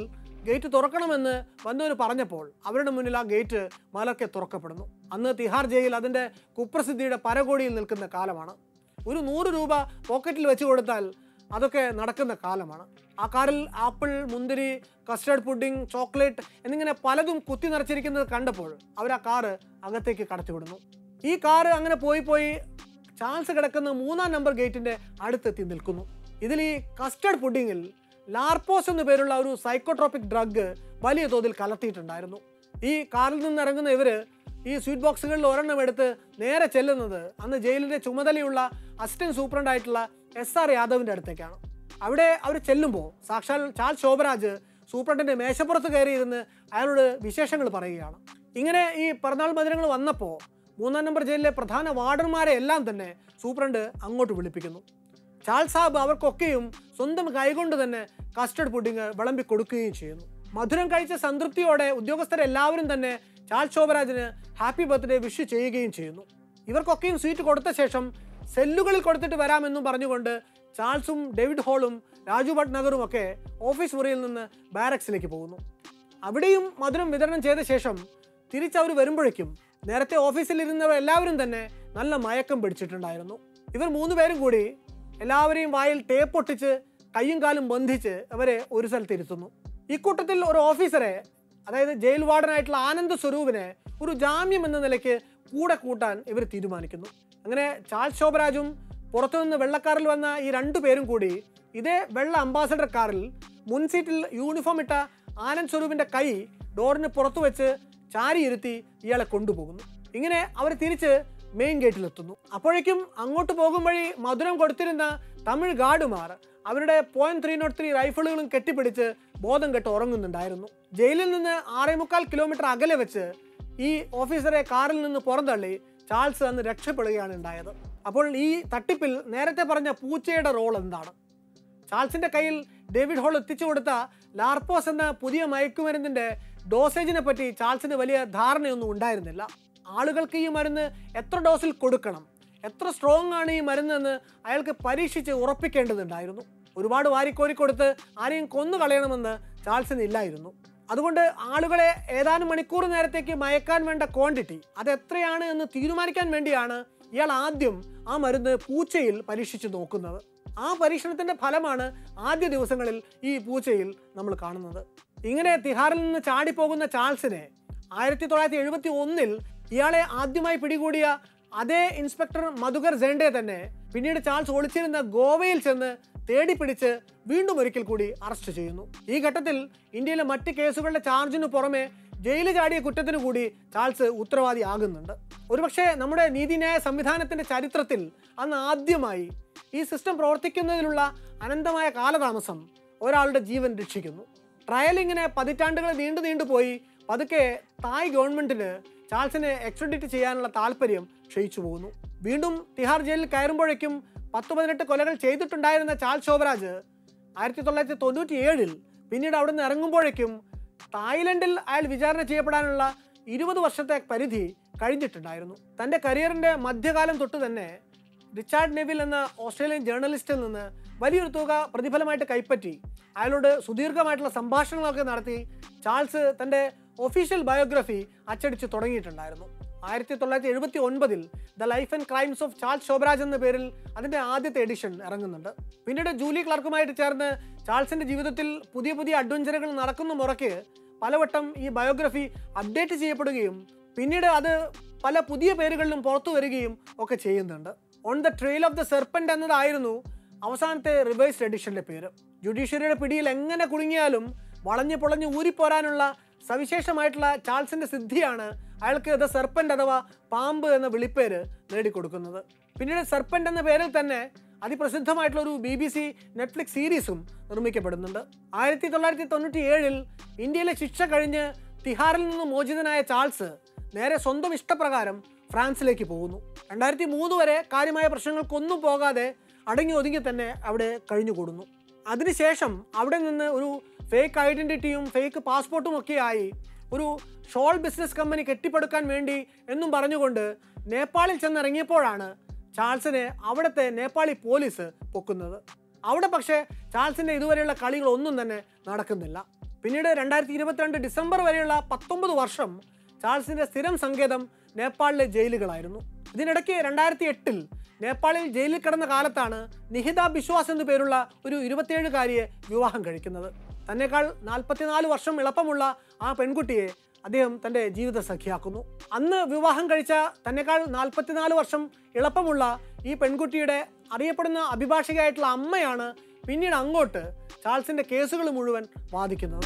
ഗേറ്റ് തുറക്കണമെന്ന് വന്നവർ പറഞ്ഞപ്പോൾ അവരുടെ മുന്നിൽ ആ ഗേറ്റ് മലർക്കെ തുറക്കപ്പെടുന്നു അന്ന് തിഹാർ ജയിൽ അതിൻ്റെ കുപ്രസിദ്ധിയുടെ പരകോടിയിൽ നിൽക്കുന്ന കാലമാണ് ഒരു നൂറ് രൂപ പോക്കറ്റിൽ വെച്ച് കൊടുത്താൽ അതൊക്കെ നടക്കുന്ന കാലമാണ് ആ കാറിൽ ആപ്പിൾ മുന്തിരി കസ്റ്റർഡ് പുഡിംഗ് ചോക്ലേറ്റ് എന്നിങ്ങനെ പലതും കുത്തി നിറച്ചിരിക്കുന്നത് കണ്ടപ്പോൾ അവർ ആ കാറ് അകത്തേക്ക് കടത്തിവിടുന്നു ഈ കാറ് അങ്ങനെ പോയി പോയി ചാൾസ് കിടക്കുന്ന മൂന്നാം നമ്പർ ഗേറ്റിന്റെ അടുത്തെത്തി നിൽക്കുന്നു ഇതിൽ ഈ കസ്റ്റർഡ് പുഡിങ്ങിൽ ലാർപ്പോസ് എന്നു പേരുള്ള ഒരു സൈക്കോട്രോപിക് ഡ്രഗ് വലിയ തോതിൽ കലർത്തിയിട്ടുണ്ടായിരുന്നു ഈ കാറിൽ നിന്ന് ഇറങ്ങുന്ന ഇവര് ഈ സ്വീറ്റ് ബോക്സുകളിൽ ഒരെണ്ണം എടുത്ത് നേരെ ചെല്ലുന്നത് അന്ന് ജയിലിന്റെ ചുമതലയുള്ള അസിസ്റ്റന്റ് സൂപ്രണ്ട് ആയിട്ടുള്ള എസ് ആർ യാദവിന്റെ അടുത്തേക്കാണ് അവിടെ അവർ ചെല്ലുമ്പോൾ സാക്ഷാൽ ചാൾ ശോഭരാജ് സൂപ്രണ്ടിന്റെ മേശപ്പുറത്ത് കയറിയിരുന്ന് അയാളോട് വിശേഷങ്ങൾ പറയുകയാണ് ഇങ്ങനെ ഈ പിറന്നാൾ മധുരങ്ങൾ വന്നപ്പോൾ മൂന്നാം നമ്പർ ജയിലിലെ പ്രധാന വാർഡന്മാരെ എല്ലാം തന്നെ സൂപ്രണ്ട് അങ്ങോട്ട് വിളിപ്പിക്കുന്നു ചാൾ സാബ് അവർക്കൊക്കെയും സ്വന്തം കൈകൊണ്ട് തന്നെ കസ്റ്റർഡ് പുഡിങ് വിളമ്പി കൊടുക്കുകയും ചെയ്യുന്നു മധുരം കഴിച്ച സംതൃപ്തിയോടെ ഉദ്യോഗസ്ഥരെല്ലാവരും തന്നെ ചാൾ ശോഭരാജിന് ഹാപ്പി ബർത്ത്ഡേ വിഷ് ചെയ്യുകയും ചെയ്യുന്നു ഇവർക്കൊക്കെയും സ്വീറ്റ് കൊടുത്ത ശേഷം സെല്ലുകളിൽ കൊടുത്തിട്ട് വരാമെന്നും പറഞ്ഞുകൊണ്ട് ചാൾസും ഡേവിഡ് ഹോളും രാജു ഭട്നഗറും ഒക്കെ ഓഫീസ് മുറിയിൽ നിന്ന് ബാരക്സിലേക്ക് പോകുന്നു അവിടെയും മധുരം വിതരണം ചെയ്ത ശേഷം തിരിച്ചവർ വരുമ്പോഴേക്കും നേരത്തെ ഓഫീസിൽ ഇരുന്നവർ എല്ലാവരും തന്നെ നല്ല മയക്കം പിടിച്ചിട്ടുണ്ടായിരുന്നു ഇവർ മൂന്ന് പേരും കൂടി എല്ലാവരെയും വായിൽ ടേപ്പ് ഒട്ടിച്ച് കയ്യും കാലും ബന്ധിച്ച് അവരെ ഒരു സ്ഥലത്ത് ഇരുത്തുന്നു ഇക്കൂട്ടത്തിൽ ഒരു ഓഫീസറെ അതായത് ജയിൽ വാർഡനായിട്ടുള്ള ആനന്ദ സ്വരൂപിനെ ഒരു ജാമ്യം എന്ന നിലയ്ക്ക് കൂടെ കൂട്ടാൻ ഇവർ തീരുമാനിക്കുന്നു അങ്ങനെ ചാൾ ശോഭരാജും പുറത്തുനിന്ന് വെള്ളക്കാറിൽ വന്ന ഈ രണ്ടു പേരും കൂടി ഇതേ വെള്ള അംബാസഡർ കാറിൽ മുൻ സീറ്റിൽ യൂണിഫോം ഇട്ട ആനന്ദ് സ്വരൂപിന്റെ കൈ ഡോറിന് പുറത്തു വെച്ച് ചാരിയിരുത്തി ഇയാളെ കൊണ്ടുപോകുന്നു ഇങ്ങനെ അവർ തിരിച്ച് മെയിൻ ഗേറ്റിലെത്തുന്നു അപ്പോഴേക്കും അങ്ങോട്ട് പോകും വഴി മധുരം കൊടുത്തിരുന്ന തമിഴ് ഗാർഡുമാർ അവരുടെ പോയിന്റ് ത്രീ നോട്ട് ത്രീ റൈഫിളുകളും കെട്ടിപ്പിടിച്ച് ബോധം കെട്ട് ഉറങ്ങുന്നുണ്ടായിരുന്നു ജയിലിൽ നിന്ന് ആറേ മുക്കാൽ കിലോമീറ്റർ അകലെ വെച്ച് ഈ ഓഫീസറെ കാറിൽ നിന്ന് പുറന്തള്ളി ചാൾസ് അന്ന് രക്ഷപ്പെടുകയാണ് ഉണ്ടായത് അപ്പോൾ ഈ തട്ടിപ്പിൽ നേരത്തെ പറഞ്ഞ പൂച്ചയുടെ റോൾ എന്താണ് ചാൾസിന്റെ കയ്യിൽ ഡേവിഡ് ഹോൾ എത്തിച്ചു കൊടുത്ത ലാർപ്പോസ് എന്ന പുതിയ മയക്കുമരുന്നിന്റെ ഡോസേജിനെ പറ്റി ചാൾസിന് വലിയ ധാരണയൊന്നും ഉണ്ടായിരുന്നില്ല ആളുകൾക്ക് ഈ മരുന്ന് എത്ര ഡോസിൽ കൊടുക്കണം എത്ര സ്ട്രോങ് ആണ് ഈ മരുന്നെന്ന് അയാൾക്ക് പരീക്ഷിച്ച് ഉറപ്പിക്കേണ്ടതുണ്ടായിരുന്നു ഒരുപാട് വാരിക്കോരി കൊടുത്ത് ആരെയും കൊന്നു കളയണമെന്ന് ചാൾസിന് ഇല്ലായിരുന്നു അതുകൊണ്ട് ആളുകളെ ഏതാനും മണിക്കൂർ നേരത്തേക്ക് മയക്കാൻ വേണ്ട ക്വാണ്ടിറ്റി അത് എത്രയാണ് എന്ന് തീരുമാനിക്കാൻ വേണ്ടിയാണ് ഇയാൾ ആദ്യം ആ മരുന്ന് പൂച്ചയിൽ പരീക്ഷിച്ച് നോക്കുന്നത് ആ പരീക്ഷണത്തിന്റെ ഫലമാണ് ആദ്യ ദിവസങ്ങളിൽ ഈ പൂച്ചയിൽ നമ്മൾ കാണുന്നത് ഇങ്ങനെ തിഹാറിൽ നിന്ന് ചാടിപ്പോകുന്ന ചാൾസിനെ ആയിരത്തി തൊള്ളായിരത്തി എഴുപത്തി ഒന്നിൽ ഇയാളെ ആദ്യമായി പിടികൂടിയ അതേ ഇൻസ്പെക്ടർ മധുകർ സെൻഡെ തന്നെ പിന്നീട് ചാൾസ് ഒളിച്ചിരുന്ന ഗോവയിൽ ചെന്ന് തേടി പിടിച്ച് വീണ്ടും ഒരിക്കൽ കൂടി അറസ്റ്റ് ചെയ്യുന്നു ഈ ഘട്ടത്തിൽ ഇന്ത്യയിലെ മറ്റ് കേസുകളുടെ ചാർജിന് പുറമെ ജയിലിൽ ചാടിയ കുറ്റത്തിന് കൂടി ചാൾസ് ഉത്തരവാദിയാകുന്നുണ്ട് ഒരുപക്ഷെ നമ്മുടെ നീതിന്യായ സംവിധാനത്തിന്റെ ചരിത്രത്തിൽ അന്ന് ആദ്യമായി ഈ സിസ്റ്റം പ്രവർത്തിക്കുന്നതിലുള്ള അനന്തമായ കാലതാമസം ഒരാളുടെ ജീവൻ രക്ഷിക്കുന്നു ട്രയൽ ഇങ്ങനെ പതിറ്റാണ്ടുകൾ നീണ്ടു നീണ്ടുപോയി പതുക്കെ തായ് ഗവൺമെന്റിന് ചാൾസിനെ എക്സ്ട്രഡിറ്റ് ചെയ്യാനുള്ള താല്പര്യം ക്ഷയിച്ചു പോകുന്നു വീണ്ടും തിഹാർ ജയിലിൽ കയറുമ്പോഴേക്കും പത്ത് പതിനെട്ട് കൊലകൾ ചെയ്തിട്ടുണ്ടായിരുന്ന ചാൾ ശോഭരാജ് ആയിരത്തി തൊള്ളായിരത്തി തൊണ്ണൂറ്റി ഏഴിൽ പിന്നീട് അവിടെ നിന്ന് ഇറങ്ങുമ്പോഴേക്കും തായ്ലൻഡിൽ അയാൾ വിചാരണ ചെയ്യപ്പെടാനുള്ള ഇരുപത് വർഷത്തെ പരിധി കഴിഞ്ഞിട്ടുണ്ടായിരുന്നു തൻ്റെ കരിയറിൻ്റെ മധ്യകാലം തൊട്ട് തന്നെ റിച്ചാർഡ് നെവിൽ എന്ന ഓസ്ട്രേലിയൻ ജേർണലിസ്റ്റിൽ നിന്ന് വലിയൊരു തുക പ്രതിഫലമായിട്ട് കൈപ്പറ്റി അയാളോട് സുദീർഘമായിട്ടുള്ള സംഭാഷണങ്ങളൊക്കെ നടത്തി ചാൾസ് തൻ്റെ ഒഫീഷ്യൽ ബയോഗ്രഫി അച്ചടിച്ച് തുടങ്ങിയിട്ടുണ്ടായിരുന്നു ആയിരത്തി തൊള്ളായിരത്തി എഴുപത്തി ഒൻപതിൽ the life and crimes of Charles Sobhraj എന്ന പേരിൽ അതിൻ്റെ ആദ്യത്തെ എഡിഷൻ ഇറങ്ങുന്നുണ്ട് പിന്നീട് ജൂലി ക്ലർക്കുമായിട്ട് ചേർന്ന് ചാൾസിൻ്റെ ജീവിതത്തിൽ പുതിയ പുതിയ അഡ്വഞ്ചറുകൾ നടക്കുന്ന മുറയ്ക്ക് പലവട്ടം ഈ ബയോഗ്രഫി അപ്ഡേറ്റ് ചെയ്യപ്പെടുകയും പിന്നീട് അത് പല പുതിയ പേരുകളിലും പുറത്തു വരികയും ഒക്കെ ചെയ്യുന്നുണ്ട് on the trail of the serpent എന്നതായിരുന്നു അവസാനത്തെ റിവൈസ്ഡ് എഡിഷന്റെ പേര് ജുഡീഷ്യറിയുടെ പിടിയിൽ എങ്ങനെ കുടുങ്ങിയാലും വളഞ്ഞു പൊളഞ്ഞ് ഊരിപ്പോരാനുള്ള സവിശേഷമായിട്ടുള്ള ചാൾസിന്റെ സിദ്ധിയാണ് അയാൾക്ക് ദ സെർപ്പൻ്റ് അഥവാ പാമ്പ് എന്ന വിളിപ്പേര് നേടിക്കൊടുക്കുന്നത് പിന്നീട് സെർപ്പൻ്റ് എന്ന പേരിൽ തന്നെ അതിപ്രസിദ്ധമായിട്ടുള്ള ഒരു ബി ബി സി നെറ്റ്ഫ്ലിക്സ് സീരീസും നിർമ്മിക്കപ്പെടുന്നുണ്ട് ആയിരത്തി തൊള്ളായിരത്തി തൊണ്ണൂറ്റി ഏഴിൽ ഇന്ത്യയിലെ ശിക്ഷ കഴിഞ്ഞ് തിഹാറിൽ നിന്ന് മോചിതനായ ചാൾസ് നേരെ സ്വന്തം ഇഷ്ടപ്രകാരം ഫ്രാൻസിലേക്ക് പോകുന്നു രണ്ടായിരത്തി മൂന്ന് വരെ കാര്യമായ പ്രശ്നങ്ങൾക്കൊന്നും പോകാതെ അടങ്ങി ഒതുങ്ങി തന്നെ അവിടെ കഴിഞ്ഞുകൂടുന്നു അതിനുശേഷം അവിടെ നിന്ന് ഒരു ഫേക്ക് ഐഡന്റിറ്റിയും ഫേക്ക് പാസ്പോർട്ടും ഒക്കെ ആയി ഒരു ഷോൾ ബിസിനസ് കമ്പനി കെട്ടിപ്പടുക്കാൻ വേണ്ടി എന്നും പറഞ്ഞുകൊണ്ട് നേപ്പാളിൽ ചെന്നിറങ്ങിയപ്പോഴാണ് ചാൾസിനെ അവിടുത്തെ നേപ്പാളി പോലീസ് പൊക്കുന്നത് അവിടെ പക്ഷേ ചാൾസിൻ്റെ ഇതുവരെയുള്ള കളികളൊന്നും തന്നെ നടക്കുന്നില്ല പിന്നീട് രണ്ടായിരത്തി ഇരുപത്തിരണ്ട് ഡിസംബർ വരെയുള്ള പത്തൊമ്പത് വർഷം ചാൾസിന്റെ സ്ഥിരം സങ്കേതം നേപ്പാളിലെ ജയിലുകളായിരുന്നു ഇതിനിടയ്ക്ക് രണ്ടായിരത്തി എട്ടിൽ നേപ്പാളിൽ ജയിലിൽ കിടന്ന കാലത്താണ് നിഹിത ബിശ്വാസ് എന്നു പേരുള്ള ഒരു ഇരുപത്തിയേഴുകാരിയെ വിവാഹം കഴിക്കുന്നത് തന്നെക്കാൾ നാൽപ്പത്തിനാല് വർഷം എളുപ്പമുള്ള ആ പെൺകുട്ടിയെ അദ്ദേഹം തൻ്റെ ജീവിത സഖിയാക്കുന്നു അന്ന് വിവാഹം കഴിച്ച തന്നെക്കാൾ നാൽപ്പത്തിനാല് വർഷം എളുപ്പമുള്ള ഈ പെൺകുട്ടിയുടെ അറിയപ്പെടുന്ന അഭിഭാഷകയായിട്ടുള്ള അമ്മയാണ് പിന്നീട് അങ്ങോട്ട് ചാൾസിന്റെ കേസുകൾ മുഴുവൻ വാദിക്കുന്നത്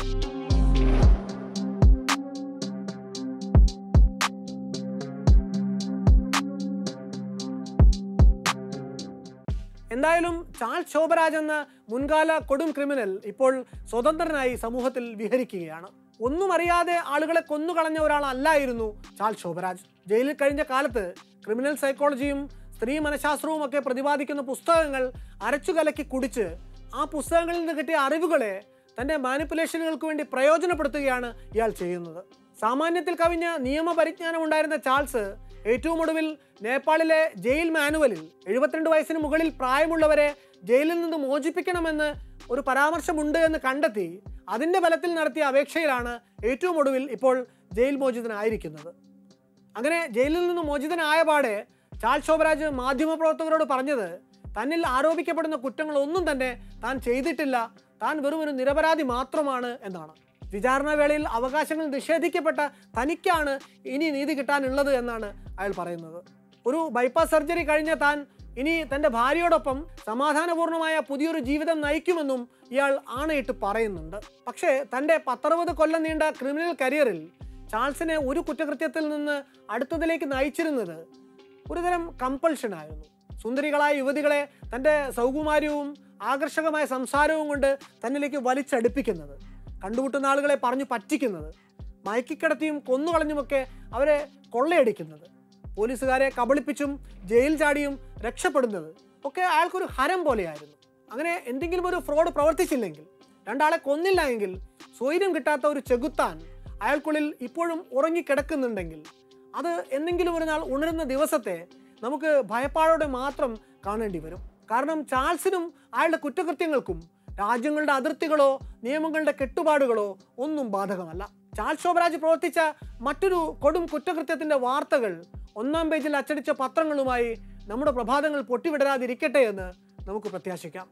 എന്തായാലും ചാൾസ് ശോഭരാജ് എന്ന മുൻകാല കൊടും ക്രിമിനൽ ഇപ്പോൾ സ്വതന്ത്രനായി സമൂഹത്തിൽ വിഹരിക്കുകയാണ് ഒന്നും അറിയാതെ ആളുകളെ കൊന്നുകളഞ്ഞ ഒരാളല്ലായിരുന്നു ചാൾസ് ശോഭരാജ് ജയിലിൽ കഴിഞ്ഞ കാലത്ത് ക്രിമിനൽ സൈക്കോളജിയും സ്ത്രീ മനഃശാസ്ത്രവും ഒക്കെ പ്രതിപാദിക്കുന്ന പുസ്തകങ്ങൾ അരച്ചു കലക്കി കുടിച്ച് ആ പുസ്തകങ്ങളിൽ നിന്ന് കിട്ടിയ അറിവുകളെ തൻ്റെ മാനിപ്പുലേഷനുകൾക്ക് വേണ്ടി പ്രയോജനപ്പെടുത്തുകയാണ് ഇയാൾ ചെയ്യുന്നത് സാമാന്യത്തിൽ കവിഞ്ഞ നിയമപരിജ്ഞാനം ഉണ്ടായിരുന്ന ചാൾസ് ഏറ്റവും ഒടുവിൽ നേപ്പാളിലെ ജയിൽ മാനുവലിൽ എഴുപത്തിരണ്ട് വയസ്സിന് മുകളിൽ പ്രായമുള്ളവരെ ജയിലിൽ നിന്ന് മോചിപ്പിക്കണമെന്ന് ഒരു പരാമർശമുണ്ട് എന്ന് കണ്ടെത്തി അതിൻ്റെ ബലത്തിൽ നടത്തിയ അപേക്ഷയിലാണ് ഏറ്റവും ഒടുവിൽ ഇപ്പോൾ ജയിൽ മോചിതനായിരിക്കുന്നത് അങ്ങനെ ജയിലിൽ നിന്ന് മോചിതനായ പാടെ ചാൾസ് ശോഭരാജ് മാധ്യമപ്രവർത്തകരോട് പറഞ്ഞത് തന്നിൽ ആരോപിക്കപ്പെടുന്ന കുറ്റങ്ങളൊന്നും തന്നെ താൻ ചെയ്തിട്ടില്ല താൻ വെറും ഒരു നിരപരാധി മാത്രമാണ് എന്നാണ് വിചാരണ വേളയിൽ അവകാശങ്ങൾ നിഷേധിക്കപ്പെട്ട തനിക്കാണ് ഇനി നീതി കിട്ടാനുള്ളത് എന്നാണ് അയാൾ പറയുന്നത് ഒരു ബൈപ്പാസ് സർജറി കഴിഞ്ഞ താൻ ഇനി തൻ്റെ ഭാര്യയോടൊപ്പം സമാധാനപൂർണ്ണമായ പുതിയൊരു ജീവിതം നയിക്കുമെന്നും ഇയാൾ ആണയിട്ട് പറയുന്നുണ്ട് പക്ഷേ തൻ്റെ പത്തറുപത് കൊല്ലം നീണ്ട ക്രിമിനൽ കരിയറിൽ ചാൾസിനെ ഒരു കുറ്റകൃത്യത്തിൽ നിന്ന് അടുത്തതിലേക്ക് നയിച്ചിരുന്നത് ഒരുതരം കമ്പൾഷൻ ആയിരുന്നു സുന്ദരികളായ യുവതികളെ തൻ്റെ സൗകുമാര്യവും ആകർഷകമായ സംസാരവും കൊണ്ട് തന്നിലേക്ക് വലിച്ചടുപ്പിക്കുന്നത് കണ്ടുമുട്ടുന്ന ആളുകളെ പറഞ്ഞു പറ്റിക്കുന്നത് മയക്കിക്കിടത്തിയും കൊന്നുകളഞ്ഞുമൊക്കെ അവരെ കൊള്ളയടിക്കുന്നത് പോലീസുകാരെ കബളിപ്പിച്ചും ജയിൽ ചാടിയും രക്ഷപ്പെടുന്നത് ഒക്കെ അയാൾക്കൊരു ഹരം പോലെയായിരുന്നു അങ്ങനെ എന്തെങ്കിലും ഒരു ഫ്രോഡ് പ്രവർത്തിച്ചില്ലെങ്കിൽ രണ്ടാളെ കൊന്നില്ല എങ്കിൽ സ്വൈര്യം കിട്ടാത്ത ഒരു ചെകുത്താൻ അയാൾക്കുള്ളിൽ ഇപ്പോഴും ഉറങ്ങിക്കിടക്കുന്നുണ്ടെങ്കിൽ അത് എന്തെങ്കിലും ഒരു നാൾ ഉണരുന്ന ദിവസത്തെ നമുക്ക് ഭയപ്പാടോടെ മാത്രം കാണേണ്ടി വരും കാരണം ചാൾസിനും അയാളുടെ കുറ്റകൃത്യങ്ങൾക്കും രാജ്യങ്ങളുടെ അതിർത്തികളോ നിയമങ്ങളുടെ കെട്ടുപാടുകളോ ഒന്നും ബാധകമല്ല ചാൾസ് ശോഭരാജ് പ്രവർത്തിച്ച മറ്റൊരു കൊടും കുറ്റകൃത്യത്തിന്റെ വാർത്തകൾ ഒന്നാം പേജിൽ അച്ചടിച്ച പത്രങ്ങളുമായി നമ്മുടെ പ്രഭാതങ്ങൾ പൊട്ടിവിടരാതിരിക്കട്ടെ എന്ന് നമുക്ക് പ്രത്യാശിക്കാം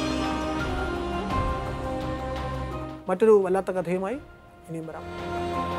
മറ്റൊരു വല്ലാത്ത കഥയുമായി ഇനിയും വരാം